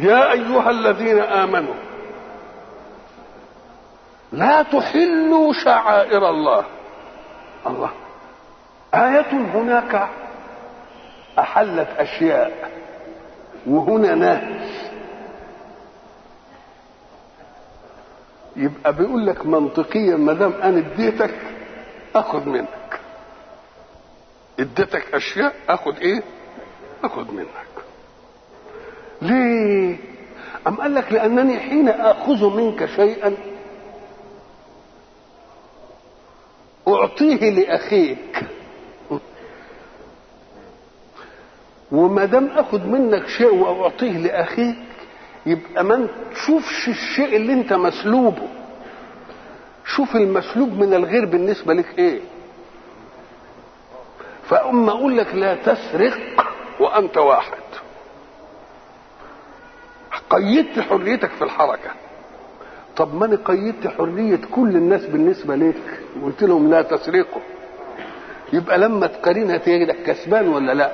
يا ايها الذين امنوا لا تحلوا شعائر الله الله آية هناك أحلت أشياء وهنا ناس يبقى بيقول لك منطقيا ما دام انا اديتك اخذ منك اديتك اشياء اخذ ايه اخذ منك ليه ام قال لك لانني حين اخذ منك شيئا اعطيه لاخيك وما دام اخذ منك شيء واعطيه لاخيك يبقى ما تشوفش الشيء اللي انت مسلوبه شوف المسلوب من الغير بالنسبة لك ايه فأما أقول لك لا تسرق وأنت واحد قيدت حريتك في الحركة طب ما انا قيدت حرية كل الناس بالنسبة لك وقلت لهم لا تسرقوا يبقى لما تقارنها تجدك كسبان ولا لا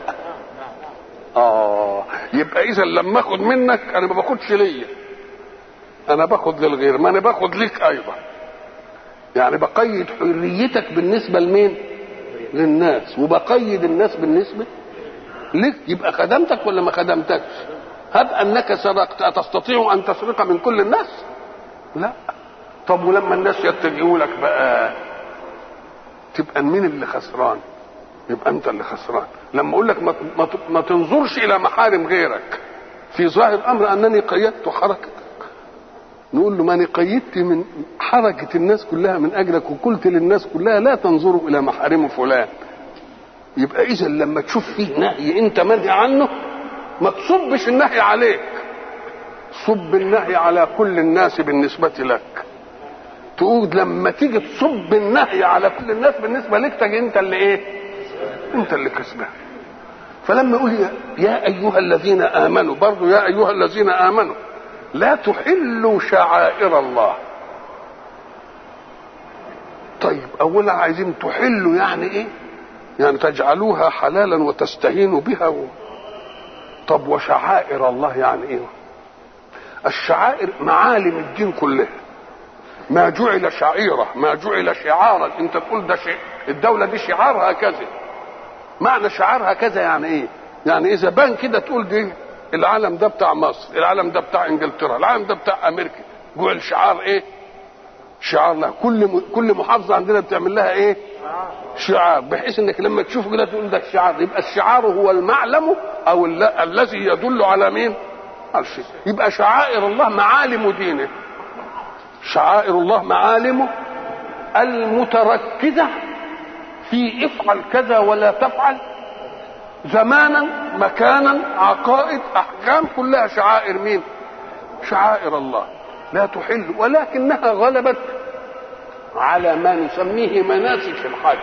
اه يبقى اذا لما اخد منك انا ما باخدش ليا انا باخد للغير ما انا باخد ليك ايضا يعني بقيد حريتك بالنسبة لمين للناس وبقيد الناس بالنسبة لك يبقى خدمتك ولا ما خدمتكش هب انك سرقت اتستطيع ان تسرق من كل الناس لا طب ولما الناس يتجهوا لك بقى تبقى مين اللي خسران يبقى انت اللي خسران لما اقول لك ما, ما, ما تنظرش الى محارم غيرك في ظاهر الامر انني قيدت حركتك نقول له ماني قيدت من حركة الناس كلها من أجلك وقلت للناس كلها لا تنظروا إلى محارم فلان يبقى إذا لما تشوف فيه نهي أنت منهي عنه ما تصبش النهي عليك صب النهي على كل الناس بالنسبة لك تقول لما تيجي تصب النهي على كل الناس بالنسبة لك تجي أنت اللي إيه؟ أنت اللي كسبان فلما يقول يا أيها الذين آمنوا برضو يا أيها الذين آمنوا لا تحلوا شعائر الله طيب اولا عايزين تحلوا يعني ايه يعني تجعلوها حلالا وتستهينوا بها و... طب وشعائر الله يعني ايه الشعائر معالم الدين كلها ما جعل شعيرة ما جعل شعارا انت تقول ده شيء الدولة دي شعارها كذا معنى شعارها كذا يعني ايه يعني اذا بان كده تقول دي العالم ده بتاع مصر العالم ده بتاع انجلترا العالم ده بتاع امريكا جوه شعار ايه شعار لها كل م... كل محافظه عندنا بتعمل لها ايه شعار بحيث انك لما تشوفه كده تقول ده الشعار يبقى الشعار هو المعلم او ال... الذي يدل على مين على الشيء يبقى شعائر الله معالم دينه شعائر الله معالمه المتركزه في افعل كذا ولا تفعل زمانا مكانا عقائد احكام كلها شعائر مين شعائر الله لا تحل ولكنها غلبت على ما نسميه مناسك الحج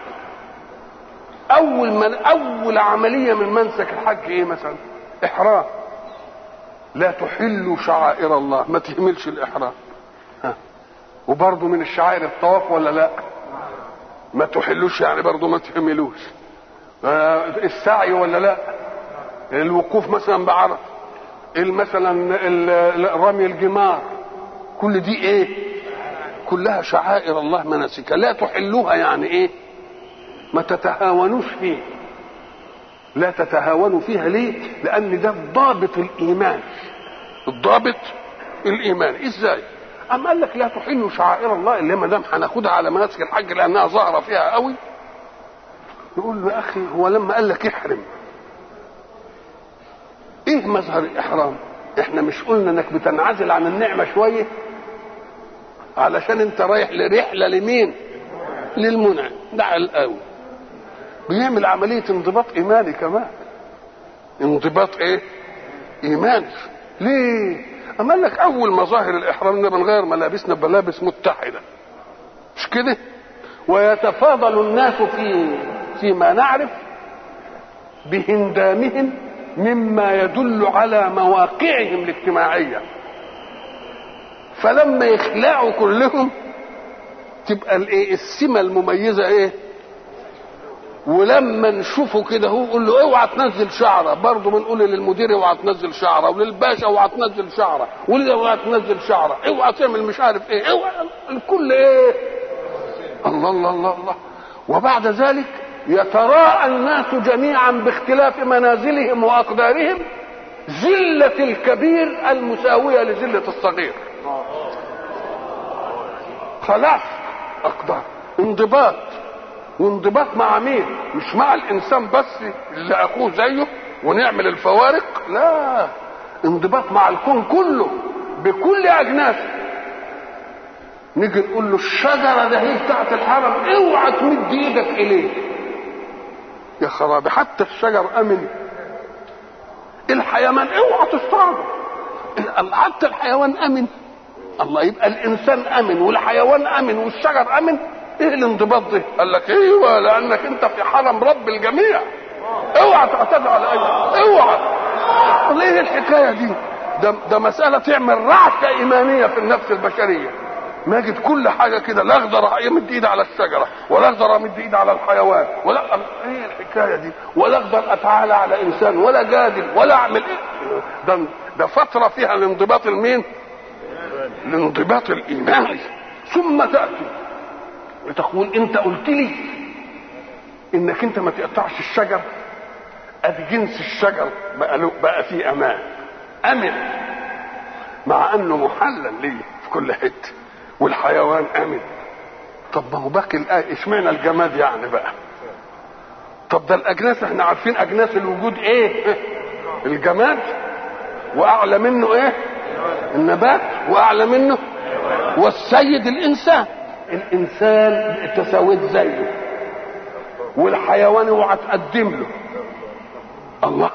اول من اول عمليه من منسك الحج ايه مثلا احرام لا تحل شعائر الله ما تهملش الاحرام ها وبرضه من الشعائر الطواف ولا لا ما تحلوش يعني برضه ما تهملوش السعي ولا لا الوقوف مثلا بعرف مثلا رمي الجمار كل دي ايه كلها شعائر الله مناسك لا تحلوها يعني ايه ما تتهاونوش فيه لا تتهاونوا فيها ليه لان ده ضابط الايمان الضابط الايمان ازاي اما قال لك لا تحلوا شعائر الله اللي ما دام هناخدها على مناسك الحج لانها ظاهره فيها قوي يقول له يا اخي هو لما قال لك احرم ايه مظهر الاحرام احنا مش قلنا انك بتنعزل عن النعمه شويه علشان انت رايح لرحله لمين للمنعم ده على الاول بيعمل عمليه انضباط ايماني كمان انضباط ايه ايماني ليه اما قال لك اول مظاهر الاحرام ده بنغير ملابسنا بملابس متحده مش كده ويتفاضل الناس في فيما نعرف بهندامهم مما يدل على مواقعهم الاجتماعية فلما يخلعوا كلهم تبقى الايه السمة المميزة ايه ولما نشوفه كده هو قول له اوعى تنزل شعره برضه بنقول للمدير اوعى تنزل شعره وللباشا اوعى تنزل شعره ولده اوعى تنزل شعره اوعى تعمل مش عارف ايه اوعى الكل ايه الله الله الله الله وبعد ذلك يتراءى الناس جميعا باختلاف منازلهم واقدارهم زلة الكبير المساوية لزلة الصغير خلاص أقدار انضباط وانضباط مع مين مش مع الإنسان بس اللي أخوه زيه ونعمل الفوارق لا انضباط مع الكون كله بكل أجناسه نيجي نقول له الشجرة ده هي بتاعت الحرم اوعى تمد ايدك إليه يا خرابي حتى الشجر أمن الحيوان اوعى تصطاده حتى الحيوان امن الله يبقى الانسان امن والحيوان امن والشجر امن ايه الانضباط ده قال لك ايوه لانك انت في حرم رب الجميع اوعى تعتدي على اي اوعى قال ايه الحكايه دي ده ده مساله تعمل رعشه ايمانيه في النفس البشريه نجد كل حاجه كده لا اقدر يمد ايدي على الشجره ولا اقدر امد ايدي على الحيوان ولا ايه الحكايه دي ولا اقدر اتعالى على انسان ولا جادل ولا اعمل ايه ده ده فتره فيها الانضباط المين الانضباط الايماني ثم تاتي وتقول انت قلت لي انك انت ما تقطعش الشجر ادي جنس الشجر بقى له بقى فيه امان امن مع انه محلل ليه في كل حته والحيوان امن طب ما هو باقي الآية اشمعنى الجماد يعني بقى طب ده الاجناس احنا عارفين اجناس الوجود ايه الجماد واعلى منه ايه النبات واعلى منه والسيد الانسان الانسان تساويت زيه والحيوان اوعى تقدم له الله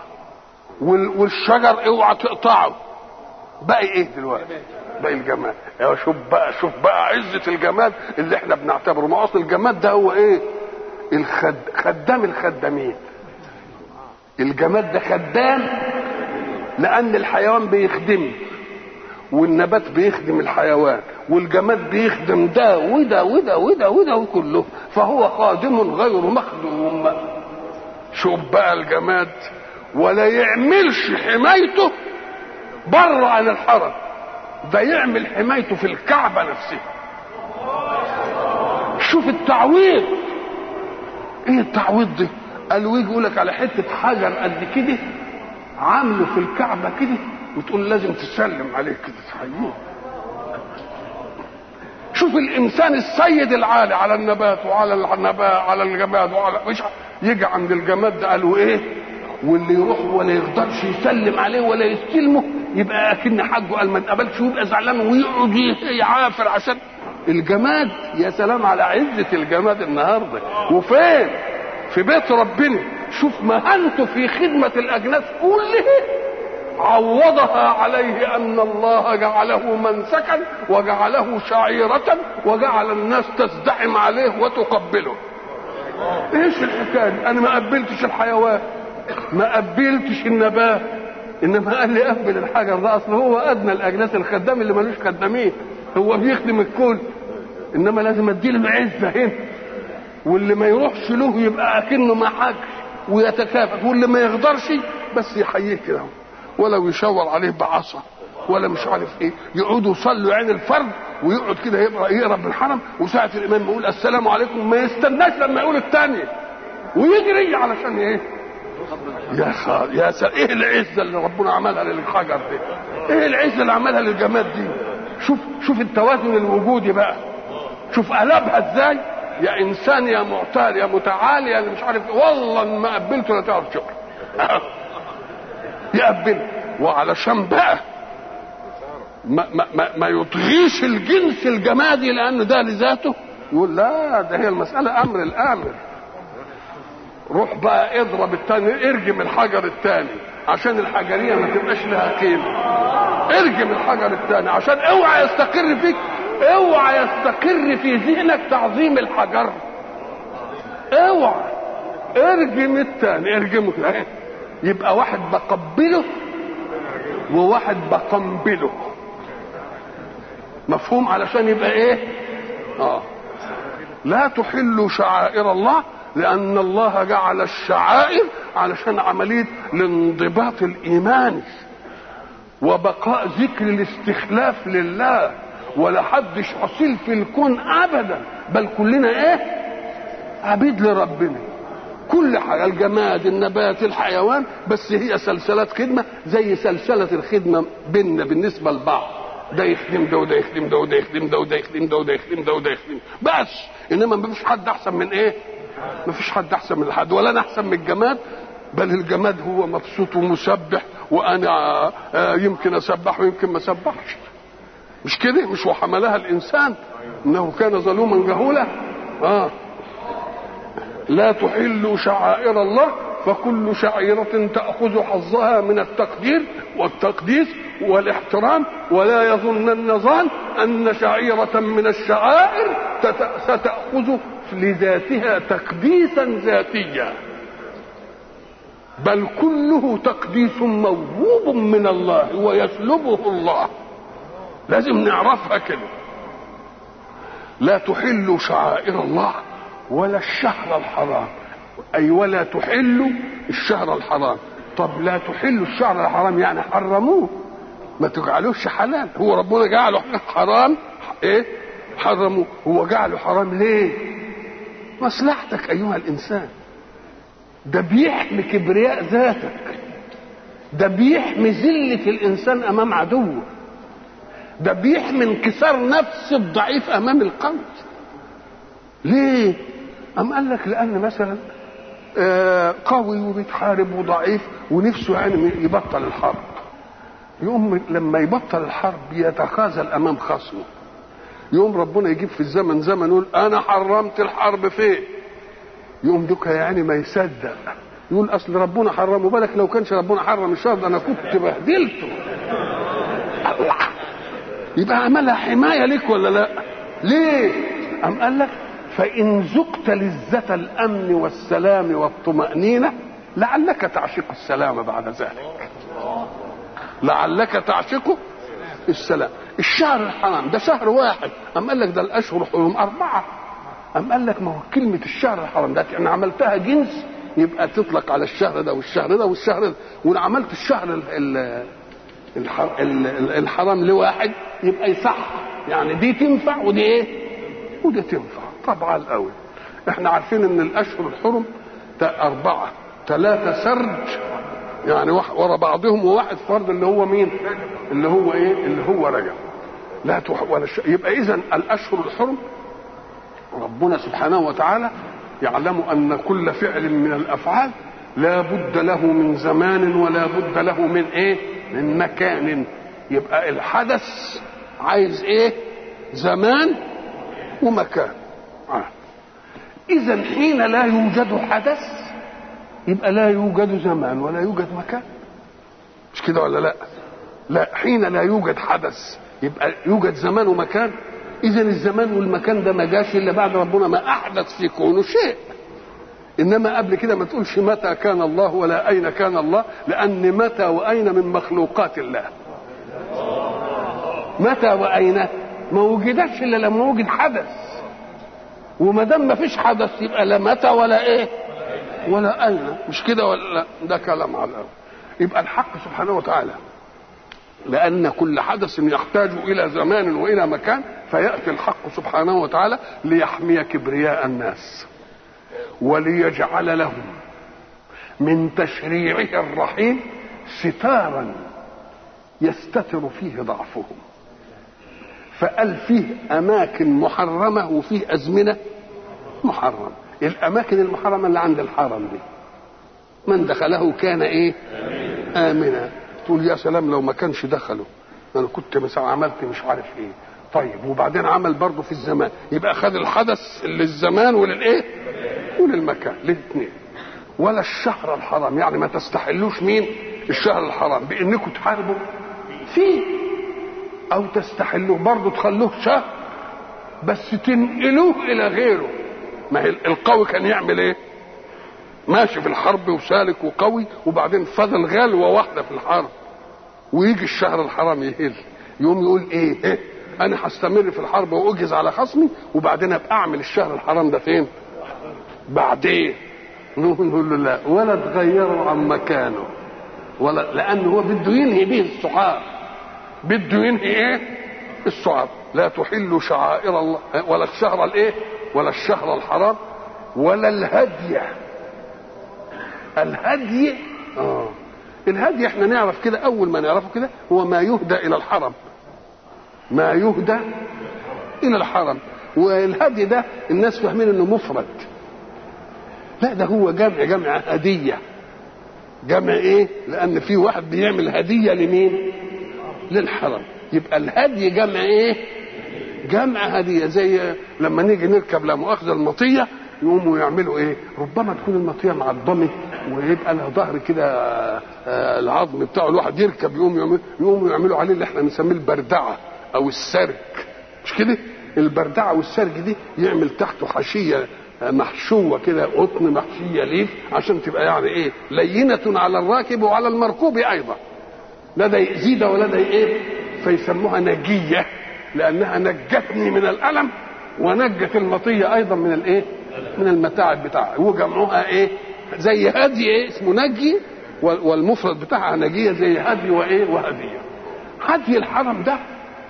والشجر اوعى تقطعه باقي ايه دلوقتي باقي الجماد يا شوف بقى شوف بقى عزة الجماد اللي احنا بنعتبره ما اصل الجماد ده هو ايه الخد خدام الخدامين الجماد ده خدام لان الحيوان بيخدمه والنبات بيخدم الحيوان والجماد بيخدم ده وده وده وده وده وكله فهو خادم غير مخدوم شوف بقى الجماد ولا يعملش حمايته بره عن الحرم ده يعمل حمايته في الكعبة نفسها شوف التعويض ايه التعويض ده قالوا يجي يقول لك على حته حجر قد كده عامله في الكعبه كده وتقول لازم تسلم عليه كده تحييه شوف الانسان السيد العالي على النبات وعلى النبات على الجماد وعلى مش يجي عند الجماد ده قالوا ايه واللي يروح ولا يقدرش يسلم عليه ولا يستلمه يبقى اكن حقه قال ما اتقبلش ويبقى زعلان ويقعد يعافر عشان الجماد يا سلام على عزة الجماد النهارده وفين في بيت ربنا شوف مهانته في خدمة الأجناس كلها عوضها عليه أن الله جعله منسكا وجعله شعيرة وجعل الناس تزدحم عليه وتقبله ايش الحكايه دي؟ انا ما قبلتش الحيوان ما قبلتش النبات انما قال لي قبل الحجر ده اصل هو ادنى الاجناس الخدام اللي ملوش خدامين هو بيخدم الكل انما لازم اديله العزه هنا واللي ما يروحش له يبقى اكنه ما حاجش ويتكافئ واللي ما يقدرش بس يحييه كده ولو يشاور عليه بعصا ولا مش عارف ايه يقعدوا يصلوا عين الفرد ويقعد كده يقرا يقرا بالحرم وساعه الامام يقول السلام عليكم ما يستناش لما يقول الثانيه ويجري علشان ايه يا خال يا سلام ايه العزه اللي ربنا عملها للحجر دي ايه العزه اللي عملها للجماد دي شوف شوف التوازن الوجودي بقى شوف قلبها ازاي يا انسان يا معتال يا متعالي يا مش عارف والله ما قبلته لا تعرف شكر يقبله وعلشان بقى ما, ما, ما, ما يطغيش الجنس الجمادي لانه ده لذاته يقول لا ده هي المساله امر الامر روح بقى اضرب التاني ارجم الحجر التاني عشان الحجريه ما تبقاش لها قيمه ارجم الحجر التاني عشان اوعى يستقر فيك اوعى يستقر في ذهنك تعظيم الحجر اوعى ارجم التاني ارجمه كده يبقى واحد بقبله وواحد بقنبله مفهوم علشان يبقى ايه اه لا تحلوا شعائر الله لان الله جعل الشعائر علشان عمليه الانضباط الايماني وبقاء ذكر الاستخلاف لله ولا حدش حصيل في الكون ابدا بل كلنا ايه عبيد لربنا كل حاجه الجماد النبات الحيوان بس هي سلسلات خدمه زي سلسله الخدمه بيننا بالنسبه لبعض ده يخدم ده وده يخدم ده وده يخدم ده وده يخدم ده وده يخدم ده وده يخدم بس انما ما فيش حد احسن من ايه؟ ما فيش حد احسن من حد ولا انا احسن من الجماد بل الجماد هو مبسوط ومسبح وانا آه يمكن اسبح ويمكن ما اسبحش مش كده مش وحملها الانسان انه كان ظلوما جهولا اه لا تحلوا شعائر الله فكل شعيرة تأخذ حظها من التقدير والتقديس والاحترام ولا يظنن ظان أن شعيرة من الشعائر ستأخذ لذاتها تقديسا ذاتيا بل كله تقديس موهوب من الله ويسلبه الله لازم نعرفها كده لا تحلوا شعائر الله ولا الشهر الحرام اي ولا تحلوا الشهر الحرام طب لا تحلوا الشهر الحرام يعني حرموه ما تجعلوش حلال هو ربنا جعله حرام ايه حرموه هو جعله حرام ليه مصلحتك ايها الانسان ده بيحمي كبرياء ذاتك ده بيحمي ذلة الإنسان أمام عدوه ده بيحمي انكسار نفس الضعيف أمام القوي ليه؟ أم قال لك لأن مثلا آه قوي وبيتحارب وضعيف ونفسه يعني يبطل الحرب يقوم لما يبطل الحرب يتخاذل أمام خصمه يقوم ربنا يجيب في الزمن زمن يقول أنا حرمت الحرب فين؟ يقوم دوكا يعني ما يصدق يقول اصل ربنا حرمه بالك لو كانش ربنا حرم الشر ده انا كنت بهدلته الله يبقى عملها حمايه ليك ولا لا ليه ام قال لك فان ذقت لذة الامن والسلام والطمأنينة لعلك تعشق السلام بعد ذلك لعلك تعشق السلام الشهر الحرام ده شهر واحد ام قال لك ده الاشهر حرم اربعه أم قال لك ما هو كلمة الشهر الحرام ده أنا عملتها جنس يبقى تطلق على الشهر ده والشهر ده والشهر ده وأنا عملت الشهر ال ال ال الحرام لواحد يبقى يصح يعني دي تنفع ودي إيه؟ ودي تنفع طبعا قوي احنا عارفين ان الاشهر الحرم اربعه ثلاثه سرج يعني ورا بعضهم وواحد فرد اللي هو مين؟ اللي هو ايه؟ اللي هو رجب لا تح... ولا ش... يبقى اذا الاشهر الحرم ربنا سبحانه وتعالى يعلم ان كل فعل من الافعال لا بد له من زمان ولا بد له من ايه من مكان يبقى الحدث عايز ايه زمان ومكان آه. اذا حين لا يوجد حدث يبقى لا يوجد زمان ولا يوجد مكان مش كده ولا لا لا حين لا يوجد حدث يبقى يوجد زمان ومكان اذا الزمان والمكان ده ما جاش الا بعد ربنا ما احدث في كونه شيء انما قبل كده ما تقولش متى كان الله ولا اين كان الله لان متى واين من مخلوقات الله متى واين ما وجدتش الا لما وجد حدث وما دام ما فيش حدث يبقى لا متى ولا ايه ولا اين مش كده ولا لا ده كلام على الأرض. يبقى الحق سبحانه وتعالى لأن كل حدث يحتاج إلى زمان وإلى مكان فيأتي الحق سبحانه وتعالى ليحمي كبرياء الناس وليجعل لهم من تشريعه الرحيم ستارا يستتر فيه ضعفهم فقال فيه أماكن محرمة وفيه أزمنة محرمة الأماكن المحرمة اللي عند الحرم دي من دخله كان إيه آمنا تقول يا سلام لو ما كانش دخله انا كنت مثلا عملت مش عارف ايه طيب وبعدين عمل برضه في الزمان يبقى خد الحدث للزمان وللايه وللمكان الاثنين ولا الشهر الحرام يعني ما تستحلوش مين الشهر الحرام بانكم تحاربوا فيه او تستحلوه برضه تخلوه شهر بس تنقلوه الى غيره ما هي القوي كان يعمل ايه ماشي في الحرب وسالك وقوي وبعدين فضل غلوه واحده في الحرب ويجي الشهر الحرام يهل يقوم يقول ايه, إيه؟ انا هستمر في الحرب واجهز على خصمي وبعدين ابقى اعمل الشهر الحرام ده فين بعدين نقول له لا ولا تغيروا عن مكانه ولا لانه هو بده ينهي به السعار بده ينهي ايه السعار لا تحلوا شعائر الله ولا الشهر الايه ولا الشهر الحرام ولا الهدي الهدي اه الهدي احنا نعرف كده اول ما نعرفه كده هو ما يهدى الى الحرم ما يهدى الى الحرم والهدي ده الناس فاهمين انه مفرد لا ده هو جمع جمع هديه جمع ايه لان في واحد بيعمل هديه لمين للحرم يبقى الهدي جمع ايه جمع هديه زي لما نيجي نركب لا مؤاخذه المطيه يقوموا يعملوا ايه ربما تكون المطيه معضمه ويبقى لها ظهر كده العظم بتاعه الواحد يركب يقوم يعمل يقوموا يعملوا عليه اللي احنا بنسميه البردعه او السرج مش كده البردعه والسرج دي يعمل تحته حشيه محشوه كده قطن محشيه ليف عشان تبقى يعني ايه لينه على الراكب وعلى المركوب ايضا لا ده يأذي ده ولا ده ايه فيسموها نجيه لانها نجتني من الالم ونجت المطيه ايضا من الايه من المتاعب بتاعها وجمعوها ايه زي هدي ايه اسمه نجي والمفرد بتاعها نجيه زي هدي وايه وهديه هدي الحرم ده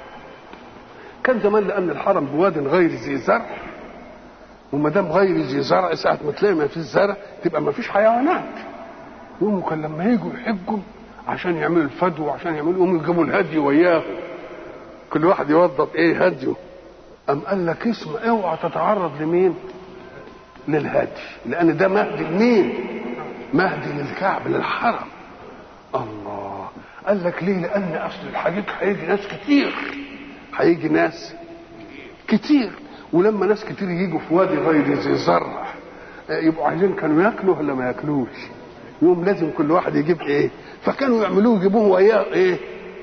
كان زمان لان الحرم بواد غير ذي زرع وما دام غير ذي زرع ساعه ما تلاقي ما فيش زرع تبقى ما فيش حيوانات يقوموا كان لما يجوا يحجوا عشان يعملوا الفدو وعشان يعملوا يقوموا يجيبوا الهدي وياه كل واحد يوضب ايه هديه أم قال لك اسم اوعى تتعرض لمين للهدي لان ده مهدي لمين مهدي للكعب للحرم الله قال لك ليه لان اصل الحديد هيجي ناس كتير هيجي ناس كتير ولما ناس كتير يجوا في وادي غير ذي زرع يبقوا عايزين كانوا ياكلوا ولا ما ياكلوش يوم لازم كل واحد يجيب ايه فكانوا يعملوه يجيبوه وياه ايه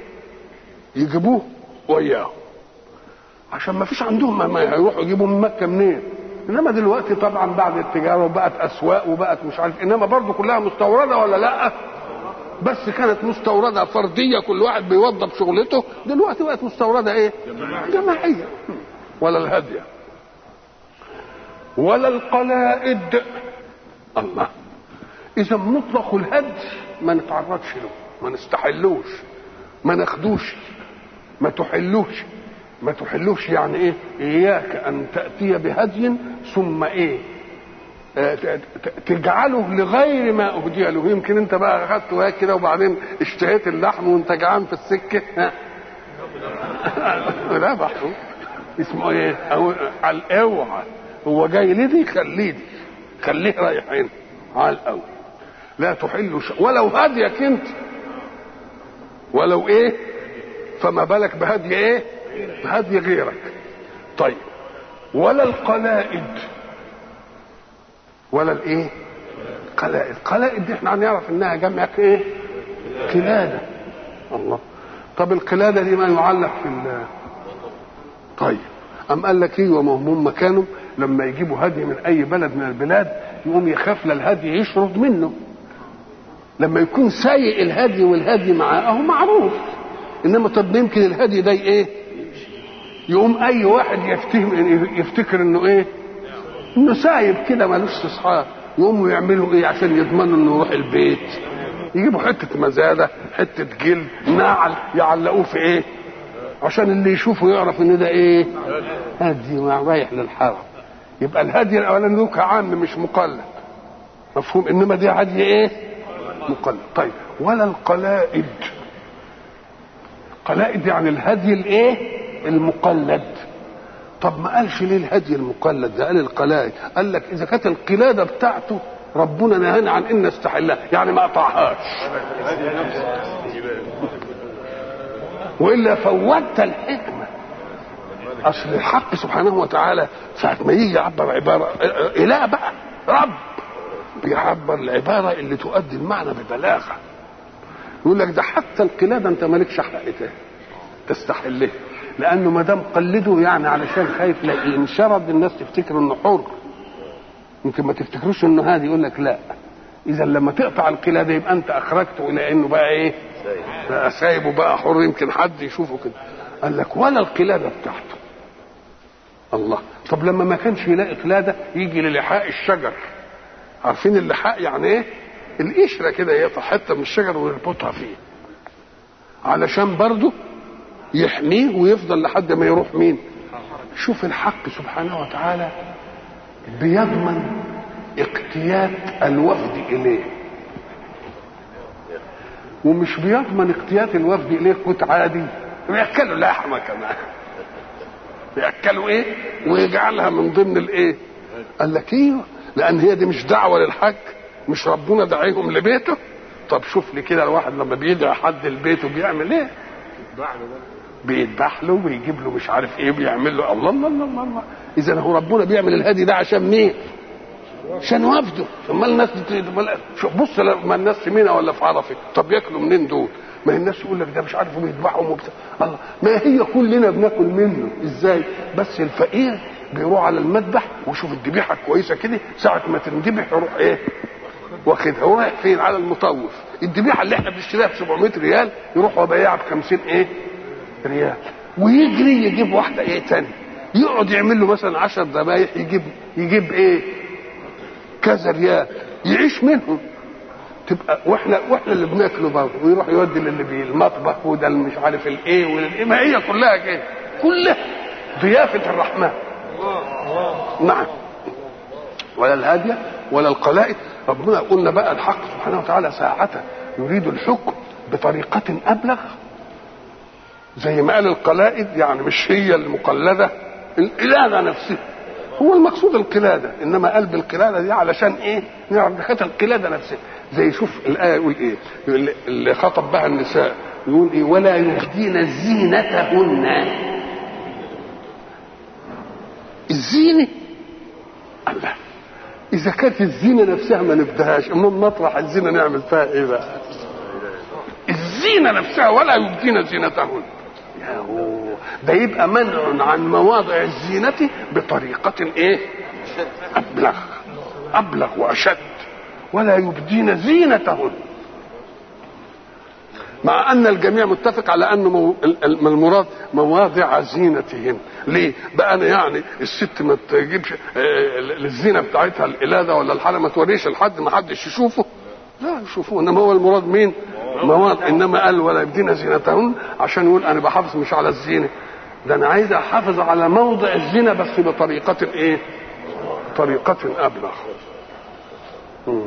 يجيبوه وياه عشان ما فيش عندهم ما يروحوا يجيبوا من مكه منين انما دلوقتي طبعا بعد التجاره وبقت اسواق وبقت مش عارف انما برضه كلها مستورده ولا لا بس كانت مستورده فرديه كل واحد بيوظف شغلته دلوقتي بقت مستورده ايه جماعيه ولا الهديه ولا القلائد الله اذا مطلق الهدي ما نتعرضش له ما نستحلوش ما ناخدوش ما تحلوش ما تحلوش يعني ايه اياك ان تاتي بهدي ثم ايه آه تجعله لغير ما اهدي له يمكن انت بقى اخذت وياك كده وبعدين اشتهيت اللحم وانت جعان في السكه لا بحثه اسمه ايه أو على الاوعى هو جاي لدي خليه دي خليه رايحين على الاول لا تحل ش... ولو هديك انت ولو ايه فما بالك بهدي ايه بهدي غيرك طيب ولا القلائد ولا الايه قلائد قلائد دي احنا هنعرف انها جمع ايه قلاده الله طب القلاده دي ما يعلق في ال طيب أم قال لك ايه وما هم كانوا لما يجيبوا هدي من اي بلد من البلاد يقوم يخاف للهدي يشرد منه لما يكون سايق الهدي والهدي معاه اهو معروف انما طب يمكن الهدي ده ايه يقوم اي واحد يفتهم يفتكر انه ايه انه سايب كده ملوش اصحاب يقوموا يعملوا ايه عشان يضمنوا انه يروح البيت يجيبوا حته مزاده حته جلد نعل يعلقوه في ايه عشان اللي يشوفه يعرف ان ده ايه هدي رايح للحرم يبقى الهدي الاولاني له كعام مش مقلد مفهوم انما دي هدي ايه مقلد طيب ولا القلائد قلائد يعني الهدي الايه المقلد طب ما قالش ليه الهدي المقلد ده قال القلائد قال لك اذا كانت القلاده بتاعته ربنا نهانا عن ان نستحلها يعني ما قطعهاش والا فوتت الحكمه اصل الحق سبحانه وتعالى ساعه ما يجي يعبر عباره اله بقى رب بيعبر العباره اللي تؤدي المعنى ببلاغه يقول لك ده حتى القلاده انت مالكش حق تستحلها لانه ما دام قلده يعني علشان خايف لا انشرد الناس تفتكر انه حر يمكن ما تفتكروش انه هادي يقول لك لا اذا لما تقطع القلاده يبقى انت اخرجته الى انه بقى ايه بقى سايبه بقى حر يمكن حد يشوفه كده قال لك ولا القلاده بتاعته الله طب لما ما كانش يلاقي قلاده يجي للحاء الشجر عارفين اللحاء يعني ايه القشره كده يقطع حته من الشجر ويربطها فيه علشان برضه يحميه ويفضل لحد ما يروح مين شوف الحق سبحانه وتعالى بيضمن اقتياد الوفد اليه ومش بيضمن اقتياد الوفد اليه قوت عادي بياكلوا لحمه كمان بياكلوا ايه ويجعلها من ضمن الايه قال لك ايوه لان هي دي مش دعوه للحج مش ربنا دعيهم لبيته طب شوف لي كده الواحد لما بيدعي حد لبيته بيعمل ايه بيذبح له ويجيب له مش عارف ايه بيعمل له الله الله الله الله, الله. اذا هو ربنا بيعمل الهدي ده عشان مين عشان وفده ثم الناس شوف بص لما الناس في منى ولا في عرفه طب ياكلوا منين دول ما هي الناس يقول لك ده مش عارف بيذبحهم وبتاع الله ما هي كلنا بناكل منه ازاي بس الفقير بيروح على المذبح ويشوف الذبيحه كويسه كده ساعه ما تنذبح يروح ايه واخدها ورايح فين على المطوف الذبيحه اللي احنا بنشتريها ب 700 ريال يروح وبيعها ب 50 ايه ريال ويجري يجيب واحده ايه تاني يقعد يعمل له مثلا 10 ذبايح يجيب يجيب ايه كذا ريال يعيش منهم تبقى واحنا واحنا اللي بناكله برضه ويروح يودي للي بيه المطبخ وده اللي مش عارف الايه والايه ما هي كلها كده كلها ضيافه الرحمن نعم ولا الهاديه ولا القلائد ربنا قلنا بقى الحق سبحانه وتعالى ساعة يريد الحكم بطريقة أبلغ زي ما قال القلائد يعني مش هي المقلدة القلادة نفسها هو المقصود القلادة إنما قلب القلادة دي علشان إيه نعرف دخلت القلادة نفسها زي شوف الآية يقول إيه اللي خطب بها النساء يقول إيه ولا يهدين زينتهن الزينة الله اذا كانت الزينه نفسها ما نبدهاش امال مطرح الزينه نعمل فيها ايه بقى الزينه نفسها ولا يبدين زينتهن يا هو ده يبقى منع عن مواضع الزينه بطريقه ايه ابلغ ابلغ واشد ولا يبدين زينتهن مع ان الجميع متفق على ان مو... المراد مواضع زينتهن ليه بقى انا يعني الست ما تجيبش الزينه بتاعتها القلاده ولا الحاله ما توريش لحد ما حدش يشوفه لا يشوفوه انما هو المراد مين مواد انما قال ولا يبدين زينتهن عشان يقول انا بحافظ مش على الزينه ده انا عايز احافظ على موضع الزنا بس بطريقه ايه طريقه ابلغ مم.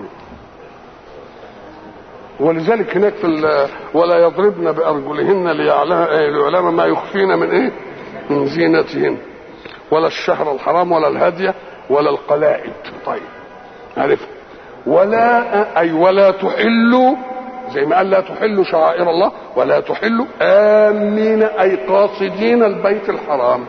ولذلك هناك في ولا يضربن بارجلهن ليعلم ما يخفين من ايه؟ من زينتهن ولا الشهر الحرام ولا الهدي ولا القلائد طيب عرفت ولا اي ولا تحلوا زي ما قال لا تحلوا شعائر الله ولا تحلوا آمين أي قاصدين البيت الحرام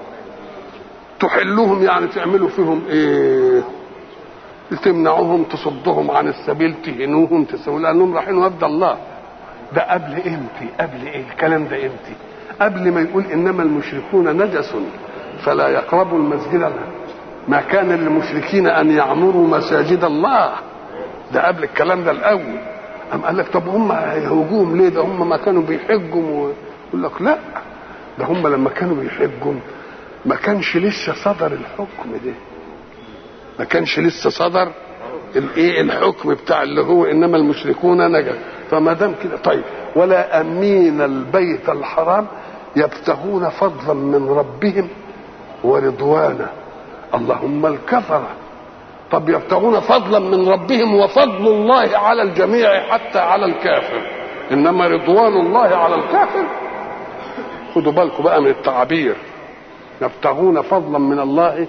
تحلوهم يعني تعملوا فيهم ايه تمنعوهم تصدهم عن السبيل تهنوهم تسووا لانهم رايحين وفد الله ده قبل امتى قبل ايه الكلام ده امتى قبل ما يقول انما المشركون نجس فلا يقربوا المسجد ما كان للمشركين ان يعمروا مساجد الله ده قبل الكلام ده الاول أم قال لك طب هم هيهوجوهم ليه ده هم ما كانوا بيحجوا يقول لك لا ده هم لما كانوا بيحجوا ما كانش لسه صدر الحكم ده ما كانش لسه صدر الايه الحكم بتاع اللي هو انما المشركون نجا فما دام كده طيب ولا امين البيت الحرام يبتغون فضلا من ربهم ورضوانا اللهم الكفره طب يبتغون فضلا من ربهم وفضل الله على الجميع حتى على الكافر انما رضوان الله على الكافر خدوا بالكم بقى من التعابير يبتغون فضلا من الله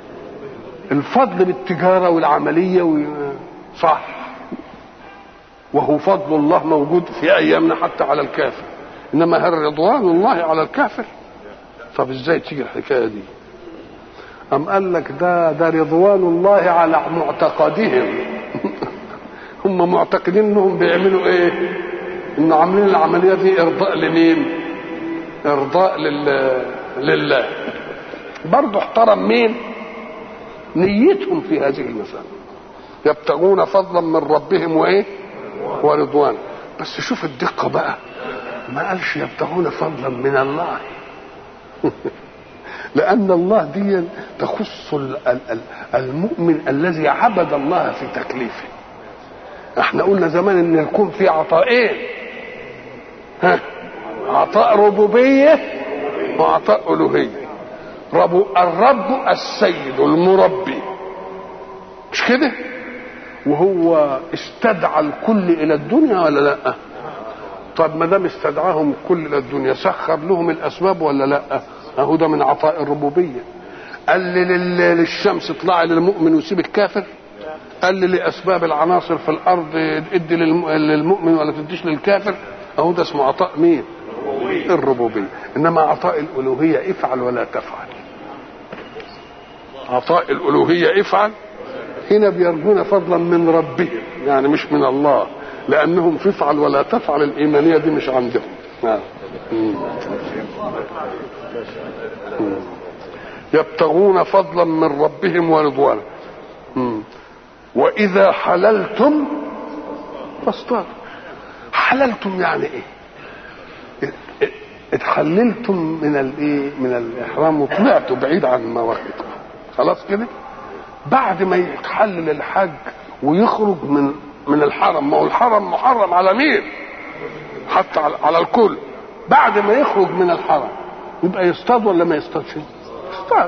الفضل بالتجاره والعمليه و... صح وهو فضل الله موجود في ايامنا حتى على الكافر انما هل رضوان الله على الكافر طب ازاي تيجي الحكايه دي أم قال لك ده ده رضوان الله على معتقدهم هم معتقدين انهم بيعملوا ايه؟ ان عاملين العمليه دي ارضاء لمين؟ ارضاء لله لله برضه احترم مين؟ نيتهم في هذه المسألة يبتغون فضلا من ربهم وايه؟ ورضوان بس شوف الدقة بقى ما قالش يبتغون فضلا من الله لأن الله دي تخص المؤمن الذي عبد الله في تكليفه احنا قلنا زمان ان يكون في عطاءين ها عطاء ربوبية وعطاء ألوهية رب الرب السيد المربي مش كده وهو استدعى الكل الى الدنيا ولا لا طب ما دام استدعاهم الكل الى الدنيا سخر لهم الاسباب ولا لا اهو ده من عطاء الربوبيه قال للشمس اطلعي للمؤمن وسيب الكافر قال لي لاسباب العناصر في الارض ادي للمؤمن ولا تديش للكافر اهو ده اسمه عطاء مين الربوبيه انما عطاء الالوهيه افعل ولا تفعل عطاء الالوهيه افعل هنا بيرجون فضلا من ربهم يعني مش من الله لانهم في افعل ولا تفعل الايمانيه دي مش عندهم نعم يبتغون فضلا من ربهم ورضوانا واذا حللتم فاصطادوا حللتم يعني ايه اتحللتم من الايه من الاحرام وطلعتوا بعيد عن مواقفكم خلاص كده بعد ما يتحلل الحج ويخرج من من الحرم ما هو الحرم محرم على مين حتى على, على الكل بعد ما يخرج من الحرم يبقى يصطاد ولا ما يصطادش يصطاد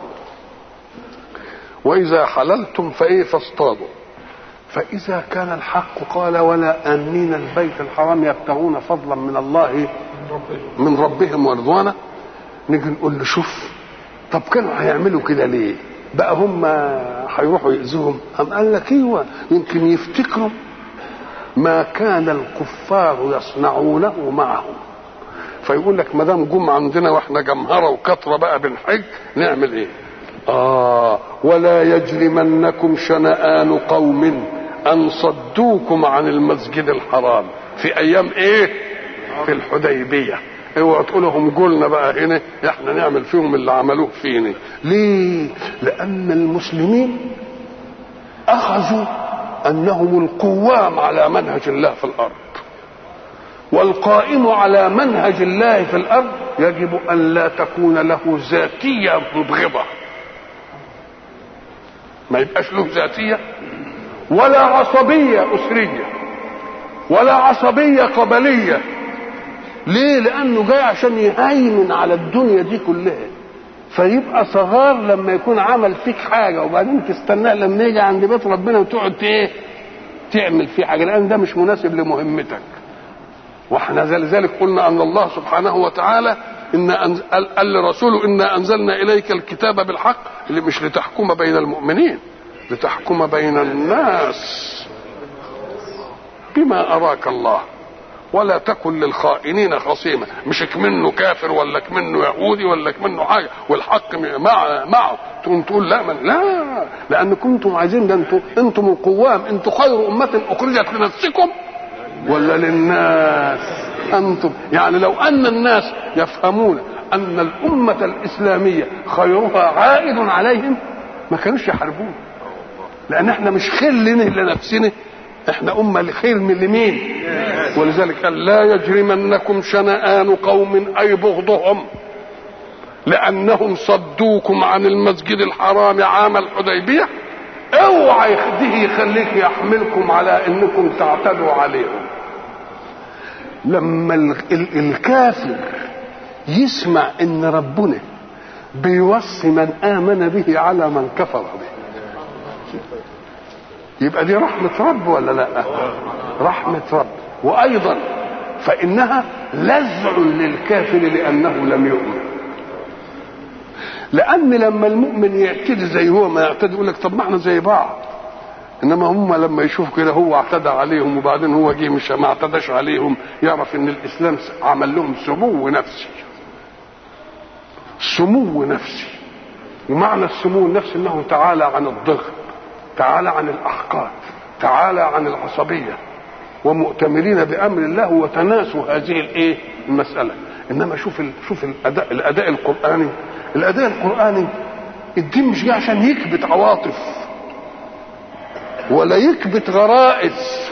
واذا حللتم فايه فاصطادوا فاذا كان الحق قال ولا امنين البيت الحرام يبتغون فضلا من الله من ربهم ورضوانا نيجي نقول له شوف طب كانوا هيعملوا كده ليه بقى هم هيروحوا يأذوهم أم قال لك ايوه يمكن يفتكروا ما كان الكفار يصنعونه معهم فيقول لك ما دام جم عندنا واحنا جمهره وكثره بقى بنحج نعمل ايه؟ اه ولا يجرمنكم شنآن قوم ان صدوكم عن المسجد الحرام في ايام ايه؟ في الحديبيه اوعوا تقولوا هم قولنا بقى هنا احنا نعمل فيهم اللي عملوه فينا ليه لان المسلمين اخذوا انهم القوام على منهج الله في الارض والقائم على منهج الله في الارض يجب ان لا تكون له ذاتيه مبغضه ما يبقاش له ذاتيه ولا عصبيه اسريه ولا عصبيه قبليه ليه لانه جاي عشان يهيمن على الدنيا دي كلها فيبقى صغار لما يكون عمل فيك حاجه وبعدين تستناه لما يجي عند بيت ربنا وتقعد ايه تعمل فيه حاجه لان ده مش مناسب لمهمتك واحنا لذلك قلنا ان الله سبحانه وتعالى ان أنز... قال لرسوله انا انزلنا اليك الكتاب بالحق اللي مش لتحكم بين المؤمنين لتحكم بين الناس بما اراك الله ولا تكن للخائنين خصيما مش منه كافر ولا منه يهودي ولا منه حاجه والحق مع معه تقوم تقول لا من لا لان كنتم عايزين ده انتم انتم القوام انتم خير امه اخرجت لنفسكم ولا للناس انتم يعني لو ان الناس يفهمون ان الامه الاسلاميه خيرها عائد عليهم ما كانوش يحاربون لان احنا مش خير لنا لنفسنا احنا امه لخير من لمين ولذلك قال لا يجرمنكم شنآن قوم اي بغضهم لانهم صدوكم عن المسجد الحرام عام الحديبيه اوعى يخديه يخليك يحملكم على انكم تعتدوا عليهم لما الكافر يسمع ان ربنا بيوصي من امن به على من كفر به يبقى دي رحمة رب ولا لا رحمة رب وأيضا فإنها لزع للكافر لأنه لم يؤمن لأن لما المؤمن يعتدي زي هو ما يعتدي يقول لك طب ما احنا زي بعض انما هم لما يشوفوا كده هو اعتدى عليهم وبعدين هو جه مش ما اعتداش عليهم يعرف ان الاسلام عمل لهم سمو نفسي سمو نفسي ومعنى السمو النفسي انه تعالى عن الضغط تعالى عن الاحقاد تعالى عن العصبيه ومؤتمرين بامر الله وتناسوا هذه الايه المساله انما شوف ال... شوف الاداء الاداء القراني الاداء القراني الدين مش جاي عشان يكبت عواطف ولا يكبت غرائز